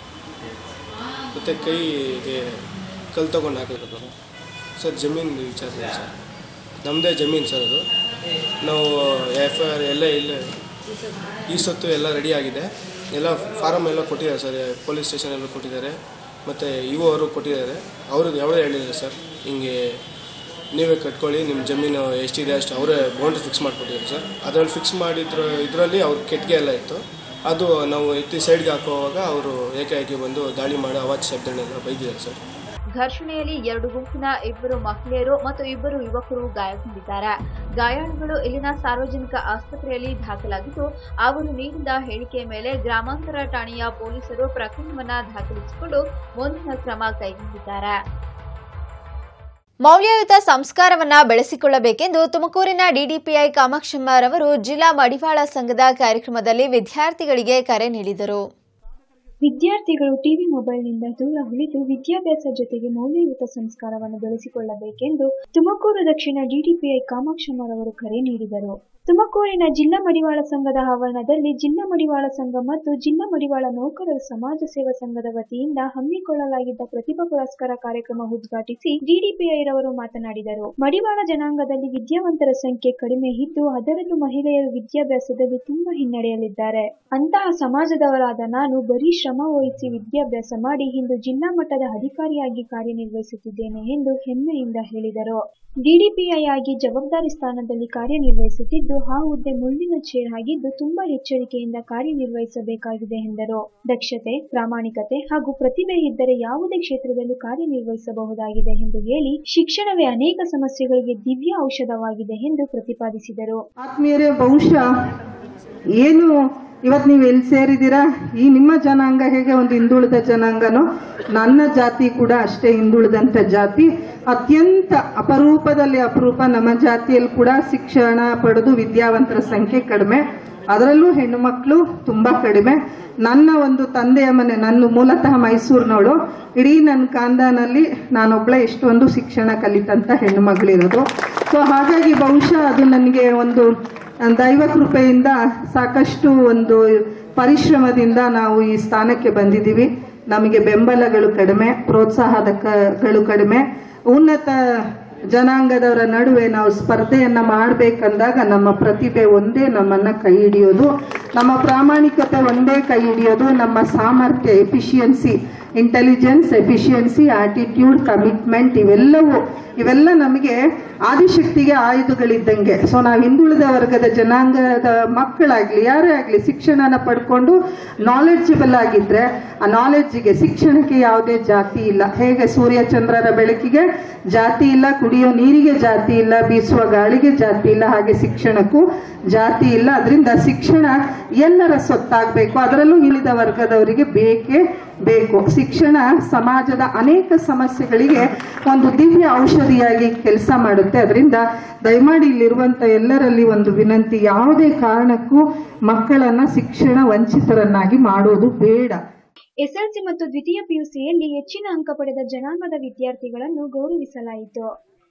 ಮತ್ತು ಕೈಗೆ ಕಲ್ ತೊಗೊಂಡು ಹಾಕಿರೋದು ಸರ್ ಜಮೀನು ವಿಚಾರ ಸರ್ ನಮ್ಮದೇ ಜಮೀನು ಸರ್ ಅದು ನಾವು ಎಫ್ ಐ ಆರ್ ಎಲ್ಲ ಇಲ್ಲ ಈ ಸೊತ್ತು ಎಲ್ಲ ರೆಡಿ ಆಗಿದೆ ಎಲ್ಲ ಫಾರಮ್ ಎಲ್ಲ ಕೊಟ್ಟಿದ್ದಾರೆ ಸರ್ ಪೊಲೀಸ್ ಸ್ಟೇಷನ್ ಎಲ್ಲ ಕೊಟ್ಟಿದ್ದಾರೆ ಮತ್ತು ಇವು ಅವರು ಕೊಟ್ಟಿದ್ದಾರೆ ಅವರು ಯಾವೇ ಹೇಳಿದ್ದಾರೆ ಸರ್ ಹಿಂಗೆ ನೀವೇ ಕಟ್ಕೊಳ್ಳಿ ನಿಮ್ಮ ಜಮೀನು ಎಷ್ಟಿದೆ ಅಷ್ಟು ಅವರೇ ಬೌಂಡ್ರಿ ಫಿಕ್ಸ್ ಮಾಡಿಕೊಟ್ಟಿದ್ದಾರೆ ಸರ್ ಅದರಲ್ಲಿ ಫಿಕ್ಸ್ ಮಾಡಿದ್ರ ಇದರಲ್ಲಿ ಅವ್ರ ಕೆಟ್ಟಿಗೆ ಎಲ್ಲ ಇತ್ತು ಅದು ನಾವು ಎತ್ತಿ ಸೈಡ್ಗೆ ಹಾಕುವಾಗ ಅವರು ಏಕಾಏಕಿ ಬಂದು ದಾಳಿ ಮಾಡಿ ಅವಾಜ್ ಶಬ್ದನೆಲ್ಲ ಬೈದಿದ್ದಾರೆ ಸರ್ ಘರ್ಷಣೆಯಲ್ಲಿ ಎರಡು ಗುಂಪಿನ ಇಬ್ಬರು ಮಹಿಳೆಯರು ಮತ್ತು ಇಬ್ಬರು ಯುವಕರು ಗಾಯಗೊಂಡಿದ್ದಾರೆ ಗಾಯಾಳುಗಳು ಇಲ್ಲಿನ ಸಾರ್ವಜನಿಕ ಆಸ್ಪತ್ರೆಯಲ್ಲಿ ದಾಖಲಾಗಿದ್ದು ಅವರು ನೀಡಿದ ಹೇಳಿಕೆಯ ಮೇಲೆ ಗ್ರಾಮಾಂತರ ಠಾಣೆಯ ಪೊಲೀಸರು ಪ್ರಕರಣವನ್ನ ದಾಖಲಿಸಿಕೊಂಡು ಮುಂದಿನ ಕ್ರಮ ಕೈಗೊಂಡಿದ್ದಾರೆ ಮೌಲ್ಯಯುತ ಸಂಸ್ಕಾರವನ್ನ ಬೆಳೆಸಿಕೊಳ್ಳಬೇಕೆಂದು ತುಮಕೂರಿನ ಡಿಡಿಪಿಐ ಕಾಮಾಕ್ಷಮ್ಮರವರು ಜಿಲ್ಲಾ ಮಡಿವಾಳ ಸಂಘದ ಕಾರ್ಯಕ್ರಮದಲ್ಲಿ ವಿದ್ಯಾರ್ಥಿಗಳಿಗೆ ಕರೆ ನೀಡಿದರು ವಿದ್ಯಾರ್ಥಿಗಳು ಟಿವಿ ಮೊಬೈಲ್ನಿಂದ ದೂರ ಉಳಿದು ವಿದ್ಯಾಭ್ಯಾಸ ಜೊತೆಗೆ ಮೌಲ್ಯಯುತ ಸಂಸ್ಕಾರವನ್ನು ಬೆಳೆಸಿಕೊಳ್ಳಬೇಕೆಂದು ತುಮಕೂರು ದಕ್ಷಿಣ ಡಿಡಿಪಿಐ ಕಾಮಾಕ್ಷಮ್ಮರವರು ಕರೆ ನೀಡಿದರು ತುಮಕೂರಿನ ಜಿಲ್ಲಾ ಮಡಿವಾಳ ಸಂಘದ ಆವರಣದಲ್ಲಿ ಜಿಲ್ಲಾ ಮಡಿವಾಳ ಸಂಘ ಮತ್ತು ಜಿಲ್ಲಾ ಮಡಿವಾಳ ನೌಕರರ ಸಮಾಜ ಸೇವಾ ಸಂಘದ ವತಿಯಿಂದ ಹಮ್ಮಿಕೊಳ್ಳಲಾಗಿದ್ದ ಪ್ರತಿಭಾ ಪುರಸ್ಕಾರ ಕಾರ್ಯಕ್ರಮ ಉದ್ಘಾಟಿಸಿ ಡಿಡಿಪಿಐರವರು ಮಾತನಾಡಿದರು ಮಡಿವಾಳ ಜನಾಂಗದಲ್ಲಿ ವಿದ್ಯಾವಂತರ ಸಂಖ್ಯೆ ಕಡಿಮೆ ಇದ್ದು ಅದರಲ್ಲೂ ಮಹಿಳೆಯರು ವಿದ್ಯಾಭ್ಯಾಸದಲ್ಲಿ ತುಂಬಾ ಹಿನ್ನಡೆಯಲಿದ್ದಾರೆ ಅಂತಹ ಸಮಾಜದವರಾದ ನಾನು ಬರೀ ಶ್ರಮ ವಹಿಸಿ ವಿದ್ಯಾಭ್ಯಾಸ ಮಾಡಿ ಇಂದು ಜಿಲ್ಲಾ ಮಟ್ಟದ ಅಧಿಕಾರಿಯಾಗಿ ಕಾರ್ಯನಿರ್ವಹಿಸುತ್ತಿದ್ದೇನೆ ಎಂದು ಹೆಮ್ಮೆಯಿಂದ ಹೇಳಿದರು ಡಿಡಿಪಿಐ ಆಗಿ ಜವಾಬ್ದಾರಿ ಸ್ಥಾನದಲ್ಲಿ ಕಾರ್ಯನಿರ್ವಹಿಸುತ್ತಿದ್ದು ಆ ಹುದ್ದೆ ಮುಳ್ಳಿನ ಚೇರ್ ಆಗಿದ್ದು ತುಂಬಾ ಎಚ್ಚರಿಕೆಯಿಂದ ಕಾರ್ಯನಿರ್ವಹಿಸಬೇಕಾಗಿದೆ ಎಂದರು ದಕ್ಷತೆ ಪ್ರಾಮಾಣಿಕತೆ ಹಾಗೂ ಪ್ರತಿಭೆ ಇದ್ದರೆ ಯಾವುದೇ ಕ್ಷೇತ್ರದಲ್ಲೂ ಕಾರ್ಯನಿರ್ವಹಿಸಬಹುದಾಗಿದೆ ಎಂದು ಹೇಳಿ ಶಿಕ್ಷಣವೇ ಅನೇಕ ಸಮಸ್ಯೆಗಳಿಗೆ ದಿವ್ಯ ಔಷಧವಾಗಿದೆ ಎಂದು ಪ್ರತಿಪಾದಿಸಿದರು ಆತ್ಮೀಯರೇ ಬಹುಶಃ ಏನು ಇವತ್ತು ನೀವು ಎಲ್ಲಿ ಸೇರಿದ್ದೀರಾ ಈ ನಿಮ್ಮ ಜನಾಂಗ ಹೇಗೆ ಒಂದು ಹಿಂದುಳಿದ ಜನಾಂಗನೋ ನನ್ನ ಜಾತಿ ಕೂಡ ಅಷ್ಟೇ ಹಿಂದುಳಿದಂಥ ಜಾತಿ ಅತ್ಯಂತ ಅಪರೂಪದಲ್ಲಿ ಅಪರೂಪ ನಮ್ಮ ಜಾತಿಯಲ್ಲಿ ಕೂಡ ಶಿಕ್ಷಣ ಪಡೆದು ವಿದ್ಯಾವಂತರ ಸಂಖ್ಯೆ ಕಡಿಮೆ ಅದರಲ್ಲೂ ಹೆಣ್ಣು ಮಕ್ಕಳು ತುಂಬ ಕಡಿಮೆ ನನ್ನ ಒಂದು ತಂದೆಯ ಮನೆ ನನ್ನ ಮೂಲತಃ ಮೈಸೂರಿನವಳು ಇಡೀ ನನ್ನ ಕಾಂದಾನಲ್ಲಿ ನಾನೊಬ್ಬಳೆ ಎಷ್ಟೊಂದು ಶಿಕ್ಷಣ ಕಲಿತಂಥ ಹೆಣ್ಣು ಮಗಳಿರೋದು ಸೊ ಹಾಗಾಗಿ ಬಹುಶಃ ಅದು ನನಗೆ ಒಂದು ದೈವ ಕೃಪೆಯಿಂದ ಸಾಕಷ್ಟು ಒಂದು ಪರಿಶ್ರಮದಿಂದ ನಾವು ಈ ಸ್ಥಾನಕ್ಕೆ ಬಂದಿದ್ದೀವಿ ನಮಗೆ ಬೆಂಬಲಗಳು ಕಡಿಮೆ ಪ್ರೋತ್ಸಾಹದ ಗಳು ಕಡಿಮೆ ಉನ್ನತ ಜನಾಂಗದವರ ನಡುವೆ ನಾವು ಸ್ಪರ್ಧೆಯನ್ನ ಮಾಡಬೇಕಂದಾಗ ನಮ್ಮ ಪ್ರತಿಭೆ ಒಂದೇ ನಮ್ಮನ್ನ ಕೈ ಹಿಡಿಯೋದು ನಮ್ಮ ಪ್ರಾಮಾಣಿಕತೆ ಒಂದೇ ಕೈ ಹಿಡಿಯೋದು ನಮ್ಮ ಸಾಮರ್ಥ್ಯ efficiency intelligence efficiency attitude commitment ಇವೆಲ್ಲವೂ ಇವೆಲ್ಲ ನಮಗೆ ಆದಿಶಕ್ತಿಗೆ ಆಯುಧಗಳಿದ್ದಂಗೆ ಸೊ ನಾವು ಹಿಂದುಳಿದ ವರ್ಗದ ಜನಾಂಗದ ಮಕ್ಕಳಾಗ್ಲಿ ಯಾರೇ ಆಗಲಿ ಶಿಕ್ಷಣನ ಪಡ್ಕೊಂಡು ನಾಲೆಡ್ಜಬಲ್ ಆಗಿದ್ರೆ ಆ ನಾಲೆಡ್ಜಿಗೆ ಶಿಕ್ಷಣಕ್ಕೆ ಯಾವುದೇ ಜಾತಿ ಇಲ್ಲ ಹೇಗೆ ಸೂರ್ಯ ಚಂದ್ರರ ಬೆಳಕಿಗೆ ಜಾತಿ ಇಲ್ಲ ಕುಡಿಯೋ ನೀರಿಗೆ ಜಾತಿ ಇಲ್ಲ ಬೀಸುವ ಗಾಳಿಗೆ ಜಾತಿ ಇಲ್ಲ ಹಾಗೆ ಶಿಕ್ಷಣಕ್ಕೂ ಜಾತಿ ಇಲ್ಲ ಅದರಿಂದ ಶಿಕ್ಷಣ ಎಲ್ಲರ ಸೊತ್ತಾಗಬೇಕು ಅದರಲ್ಲೂ ಇಳಿದ ವರ್ಗದವರಿಗೆ ಬೇಕೇ ಬೇಕು ಶಿಕ್ಷಣ ಸಮಾಜದ ಅನೇಕ ಸಮಸ್ಯೆಗಳಿಗೆ ಒಂದು ದಿವ್ಯ ಔಷಧಿಯಾಗಿ ಕೆಲಸ ಮಾಡುತ್ತೆ ಅದರಿಂದ ದಯಮಾಡಿ ಇಲ್ಲಿರುವಂತ ಎಲ್ಲರಲ್ಲಿ ಒಂದು ವಿನಂತಿ ಯಾವುದೇ ಕಾರಣಕ್ಕೂ ಮಕ್ಕಳನ್ನ ಶಿಕ್ಷಣ ವಂಚಿತರನ್ನಾಗಿ ಮಾಡೋದು ಬೇಡ ಎಸ್ಎಲ್ಸಿ ಮತ್ತು ದ್ವಿತೀಯ ಪಿಯುಸಿಯಲ್ಲಿ ಹೆಚ್ಚಿನ ಅಂಕ ಪಡೆದ ಜನಾಂಗದ ವಿದ್ಯಾರ್ಥಿಗಳನ್ನು ಗೌರವಿಸಲಾಯಿತು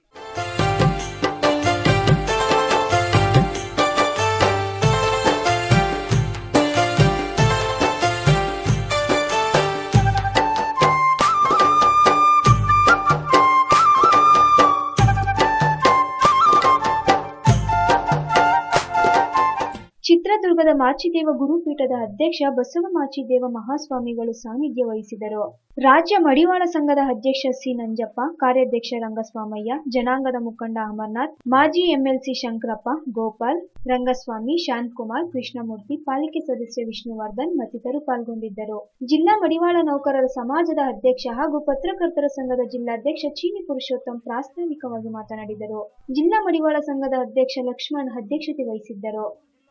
ಚಿತ್ರದುರ್ಗದ ಮಾಚಿದೇವ ಗುರುಪೀಠದ ಅಧ್ಯಕ್ಷ ಬಸವ ಮಾಚಿದೇವ ಮಹಾಸ್ವಾಮಿಗಳು ಸಾನ್ನಿಧ್ಯ ವಹಿಸಿದರು ರಾಜ್ಯ ಮಡಿವಾಳ ಸಂಘದ ಅಧ್ಯಕ್ಷ ಸಿ ನಂಜಪ್ಪ ಕಾರ್ಯಾಧ್ಯಕ್ಷ ರಂಗಸ್ವಾಮಯ್ಯ ಜನಾಂಗದ ಮುಖಂಡ ಅಮರ್ನಾಥ್ ಮಾಜಿ ಎಂಎಲ್ಸಿ ಶಂಕರಪ್ಪ ಗೋಪಾಲ್ ರಂಗಸ್ವಾಮಿ ಶಾಂತಕುಮಾರ್ ಕೃಷ್ಣಮೂರ್ತಿ ಪಾಲಿಕೆ ಸದಸ್ಯ ವಿಷ್ಣುವರ್ಧನ್ ಮತ್ತಿತರರು ಪಾಲ್ಗೊಂಡಿದ್ದರು ಜಿಲ್ಲಾ ಮಡಿವಾಳ ನೌಕರರ ಸಮಾಜದ ಅಧ್ಯಕ್ಷ ಹಾಗೂ ಪತ್ರಕರ್ತರ ಸಂಘದ ಜಿಲ್ಲಾಧ್ಯಕ್ಷ ಚೀನಿ ಪುರುಷೋತ್ತಮ್ ಪ್ರಾಸ್ತಾವಿಕವಾಗಿ ಮಾತನಾಡಿದರು ಜಿಲ್ಲಾ ಮಡಿವಾಳ ಸಂಘದ ಅಧ್ಯಕ್ಷ ಲಕ್ಷ್ಮಣ್ ಅಧ್ಯಕ್ಷತೆ ವಹಿಸಿದ್ದರು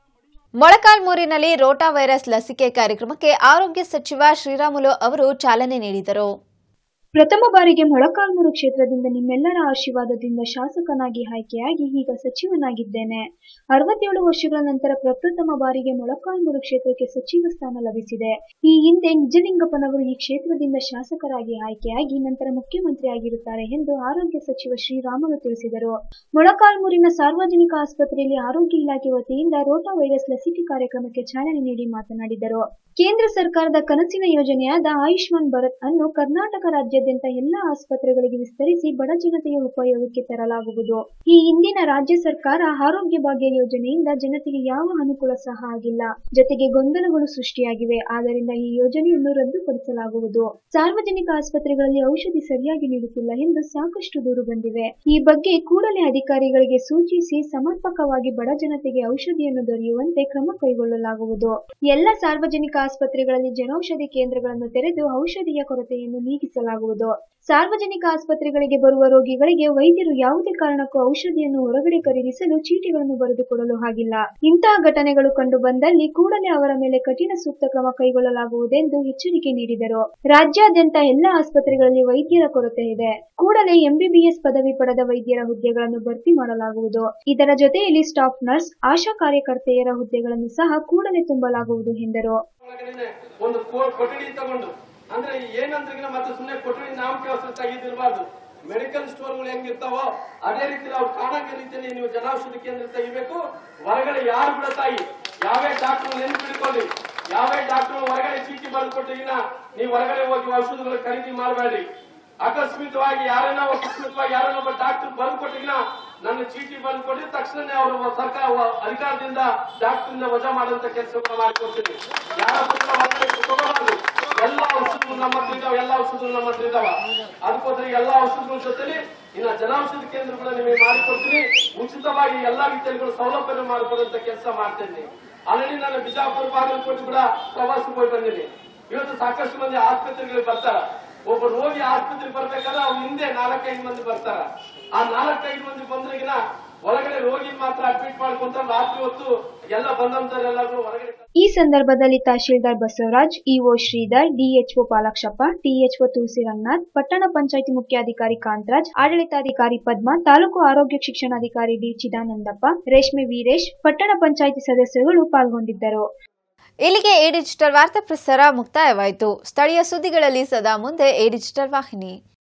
ಮೊಳಕಾಲ್ಮೂರಿನಲ್ಲಿ ರೋಟಾ ವೈರಸ್ ಲಸಿಕೆ ಕಾರ್ಯಕ್ರಮಕ್ಕೆ ಆರೋಗ್ಯ ಸಚಿವ ಶ್ರೀರಾಮುಲು ಅವರು ಚಾಲನೆ ನೀಡಿದರು ಪ್ರಥಮ ಬಾರಿಗೆ ಮೊಳಕಾಲ್ಮೂರು ಕ್ಷೇತ್ರದಿಂದ ನಿಮ್ಮೆಲ್ಲರ ಆಶೀರ್ವಾದದಿಂದ ಶಾಸಕನಾಗಿ ಆಯ್ಕೆಯಾಗಿ ಈಗ ಸಚಿವನಾಗಿದ್ದೇನೆ ಅರವತ್ತೇಳು ವರ್ಷಗಳ ನಂತರ ಪ್ರಪ್ರಥಮ ಬಾರಿಗೆ ಮೊಳಕಾಲ್ಮೂರು ಕ್ಷೇತ್ರಕ್ಕೆ ಸಚಿವ ಸ್ಥಾನ ಲಭಿಸಿದೆ ಈ ಹಿಂದೆ ನಿಜಲಿಂಗಪ್ಪನವರು ಈ ಕ್ಷೇತ್ರದಿಂದ ಶಾಸಕರಾಗಿ ಆಯ್ಕೆಯಾಗಿ ನಂತರ ಮುಖ್ಯಮಂತ್ರಿಯಾಗಿರುತ್ತಾರೆ ಎಂದು ಆರೋಗ್ಯ ಸಚಿವ ಶ್ರೀರಾಮುಲು ತಿಳಿಸಿದರು ಮೊಳಕಾಲ್ಮೂರಿನ ಸಾರ್ವಜನಿಕ ಆಸ್ಪತ್ರೆಯಲ್ಲಿ ಆರೋಗ್ಯ ಇಲಾಖೆ ವತಿಯಿಂದ ರೋಟಾ ವೈರಸ್ ಲಸಿಕೆ ಕಾರ್ಯಕ್ರಮಕ್ಕೆ ಚಾಲನೆ ನೀಡಿ ಮಾತನಾಡಿದರು ಕೇಂದ್ರ ಸರ್ಕಾರದ ಕನಸಿನ ಯೋಜನೆಯಾದ ಆಯುಷ್ಮಾನ್ ಭಾರತ್ ಅನ್ನು ಕರ್ನಾಟಕ ರಾಜ್ಯಾದ್ಯಂತ ಎಲ್ಲಾ ಆಸ್ಪತ್ರೆಗಳಿಗೆ ವಿಸ್ತರಿಸಿ ಬಡ ಜನತೆಯ ಉಪಯೋಗಕ್ಕೆ ತರಲಾಗುವುದು ಈ ಹಿಂದಿನ ರಾಜ್ಯ ಸರ್ಕಾರ ಆರೋಗ್ಯ ಭಾಗ್ಯ ಯೋಜನೆಯಿಂದ ಜನತೆಗೆ ಯಾವ ಅನುಕೂಲ ಸಹ ಆಗಿಲ್ಲ ಜೊತೆಗೆ ಗೊಂದಲಗಳು ಸೃಷ್ಟಿಯಾಗಿವೆ ಆದ್ದರಿಂದ ಈ ಯೋಜನೆಯನ್ನು ರದ್ದುಪಡಿಸಲಾಗುವುದು ಸಾರ್ವಜನಿಕ ಆಸ್ಪತ್ರೆಗಳಲ್ಲಿ ಔಷಧಿ ಸರಿಯಾಗಿ ನೀಡುತ್ತಿಲ್ಲ ಎಂದು ಸಾಕಷ್ಟು ದೂರು ಬಂದಿವೆ ಈ ಬಗ್ಗೆ ಕೂಡಲೇ ಅಧಿಕಾರಿಗಳಿಗೆ ಸೂಚಿಸಿ ಸಮರ್ಪಕವಾಗಿ ಬಡ ಜನತೆಗೆ ಔಷಧಿಯನ್ನು ದೊರೆಯುವಂತೆ ಕ್ರಮ ಕೈಗೊಳ್ಳಲಾಗುವುದು ಎಲ್ಲ ಸಾರ್ವಜನಿಕ ಆಸ್ಪತ್ರೆಗಳಲ್ಲಿ ಜನೌಷಧಿ ಕೇಂದ್ರಗಳನ್ನು ತೆರೆದು ಔಷಧಿಯ ಕೊರತೆಯನ್ನು ನೀಗಿಸಲಾಗುವುದು ಸಾರ್ವಜನಿಕ ಆಸ್ಪತ್ರೆಗಳಿಗೆ ಬರುವ ರೋಗಿಗಳಿಗೆ ವೈದ್ಯರು ಯಾವುದೇ ಕಾರಣಕ್ಕೂ ಔಷಧಿಯನ್ನು ಹೊರಗಡೆ ಖರೀದಿಸಲು ಚೀಟಿಗಳನ್ನು ಬರೆದುಕೊಡಲು ಆಗಿಲ್ಲ ಇಂತಹ ಘಟನೆಗಳು ಕಂಡು ಬಂದಲ್ಲಿ ಕೂಡಲೇ ಅವರ ಮೇಲೆ ಕಠಿಣ ಸೂಕ್ತ ಕ್ರಮ ಕೈಗೊಳ್ಳಲಾಗುವುದೆಂದು ಎಚ್ಚರಿಕೆ ನೀಡಿದರು ರಾಜ್ಯಾದ್ಯಂತ ಎಲ್ಲ ಆಸ್ಪತ್ರೆಗಳಲ್ಲಿ ವೈದ್ಯರ ಕೊರತೆ ಇದೆ ಕೂಡಲೇ ಎಂಬಿಬಿಎಸ್ ಪದವಿ ಪಡೆದ ವೈದ್ಯರ ಹುದ್ದೆಗಳನ್ನು ಭರ್ತಿ ಮಾಡಲಾಗುವುದು ಇದರ ಜೊತೆಯಲ್ಲಿ ಸ್ಟಾಫ್ ನರ್ಸ್ ಆಶಾ ಕಾರ್ಯಕರ್ತೆಯರ ಹುದ್ದೆಗಳನ್ನು ಸಹ ಕೂಡಲೇ ತುಂಬಲಾಗುವುದು ಎಂದರು ಒಂದು ಕೋ- ಕೊಠಡಿ ತಗೊಂಡು ಅಂದ್ರೆ ಏನಂದ್ರೆ ಮತ್ತೆ ಸುಮ್ಮನೆ ಕೊಠಡಿ ನಾಮಕಾವಸ್ಥೆ ಇದಿರಬಾರ್ದು ಮೆಡಿಕಲ್ ಸ್ಟೋರ್ಗಳು ಹೆಂಗಿರ್ತಾವೋ ಅದೇ ರೀತಿ ನಾವು ಕಾಣಂಗ ರೀತಿಯಲ್ಲಿ ನೀವು ಜನೌಷಧಿ ಕೇಂದ್ರ ತೆಗಿಬೇಕು ಹೊರಗಡೆ ಯಾರು ಕೂಡ ತಾಯಿ ಯಾವೇ ಡಾಕ್ಟರ್ ನೆನ್ಪಿಡ್ಕೊಳ್ಳಿ ಯಾವೇ ಡಾಕ್ಟರ್ ಹೊರಗಡೆ ಚೀಟಿ ಬರೆದು ಕೊಟ್ಟಿಗಿನ ನೀವು ಹೊರಗಡೆ ಹೋಗಿ ಔಷಧಿಗಳು ಖರೀದಿ ಮಾಡಬೇಡಿ ಅಕಸ್ಮಿತವಾಗಿ ಯಾರನ್ನ ಅಕಸ್ಮಿತವಾಗಿ ಯಾರನ್ನ ಒಬ್ಬ ಡಾಕ್ಟರ್ ಬರೆದು ಕೊಟ್ಟಿಗಿನ ನನ್ನ ಚೀಟಿ ಬರೆದು ಕೊಟ್ಟು ತಕ್ಷಣ ಅವರು ಸರ್ಕಾರ ಅಧಿಕಾರದಿಂದ ಡಾಕ್ಟರ್ ವಜಾ ಮಾಡುವಂತ ಕೆಲಸವನ್ನು ಮಾಡಿಕೊಡ್ತೀನಿ ಯಾರ ಪುತ್ರ ಹೊರಗಡೆ ತಗೋಬಾರ್ದು ಎಲ್ಲ ಔಷಧಗಳು ನಮ್ಮ ಹತ್ರ ಇದಾವೆ ಎಲ್ಲ ಔಷಧಗಳು ನಮ್ಮ ಹತ್ರ ಇದಾವ ಅದಕ್ಕೋಸ್ಕರ ಎಲ್ಲ ಔಷಧಗಳ ಜೊತೆಲಿ ಇನ್ನ ಜನೌಷಧಿ ಕೇಂದ್ರಗಳ ನಿಮಗೆ ಮಾಡಿಕೊಡ್ತೀನಿ ಉಚಿತವಾಗಿ ಎಲ್ಲಾ ರೀತಿಯಲ್ಲಿ ಸೌಲಭ್ಯ ಮಾಡಿಕೊಡುವಂತ ಕೆಲಸ ಮಾಡ್ತೇನೆ ಆಲ್ರೆಡಿ ನಾನು ಬಿಜಾಪುರ ಬಾಗಲಕೋಟೆ ಕೂಡ ಪ್ರವಾಸಕ್ಕೆ ಹೋಗಿ ಬಂದಿನಿ ಇವತ್ತು ಸಾಕಷ್ಟು ಮಂದಿ ಆಸ್ಪತ್ರೆಗಳಿಗೆ ಬರ್ತಾರ ಒಬ್ಬ ರೋಗಿ ಆಸ್ಪತ್ರೆಗೆ ಬರ್ಬೇಕಾದ್ರೆ ಅವ್ನ ಹಿಂದೆ ನಾಲ್ಕೈದು ಮಂದಿ ಬರ್ತಾರ ಆ ನಾಲ್ಕೈದು ಮಂದಿ ಬಂದ್ರಿಗಿನ ಒಳಗಡೆ ರೋಗಿ ಮಾತ್ರ ಅಡ್ಮಿಟ್ ಮಾಡ್ಕೊಂತ ರಾತ್ರಿ ಹೊತ್ತು ಎಲ್ಲ ಬಂದಂತರೆಲ್ಲರೂ ಹೊರಗಡೆ ಈ ಸಂದರ್ಭದಲ್ಲಿ tahsildar Basavaraj EO Sridhar DHO Palakshappa THO Tulasi Ranganath ಪಟ್ಟಣ ಪಂಚಾಯಿತಿ ಮುಖ್ಯಾಧಿಕಾರಿ ಕಾಂತರಾಜ್ ಆಡಳಿತಾಧಿಕಾರಿ ಪದ್ಮ ತಾಲೂಕು ಆರೋಗ್ಯ ಶಿಕ್ಷಣಾಧಿಕಾರಿ ಡಿ ಚಿದಾನಂದಪ್ಪ ರೇಷ್ಮೆ ವೀರೇಶ್ ಪಟ್ಟಣ ಪಂಚಾಯಿತಿ ಸದಸ್ಯರುಗಳು ಪಾಲ್ಗೊಂಡಿದ್ದರು ಇಲ್ಲಿಗೆ ಎ ಡಿಜಿಟಲ್ ವಾರ್ತಾ ಪ್ರಸಾರ ಮುಕ್ತಾಯವಾಯಿತು ಸ್ಥಳೀಯ ಸುದ್ದಿಗಳಲ್ಲಿ ಸದಾ ಮುಂದೆ ಎ ಡಿಜಿಟಲ್ ವಾಹಿನಿ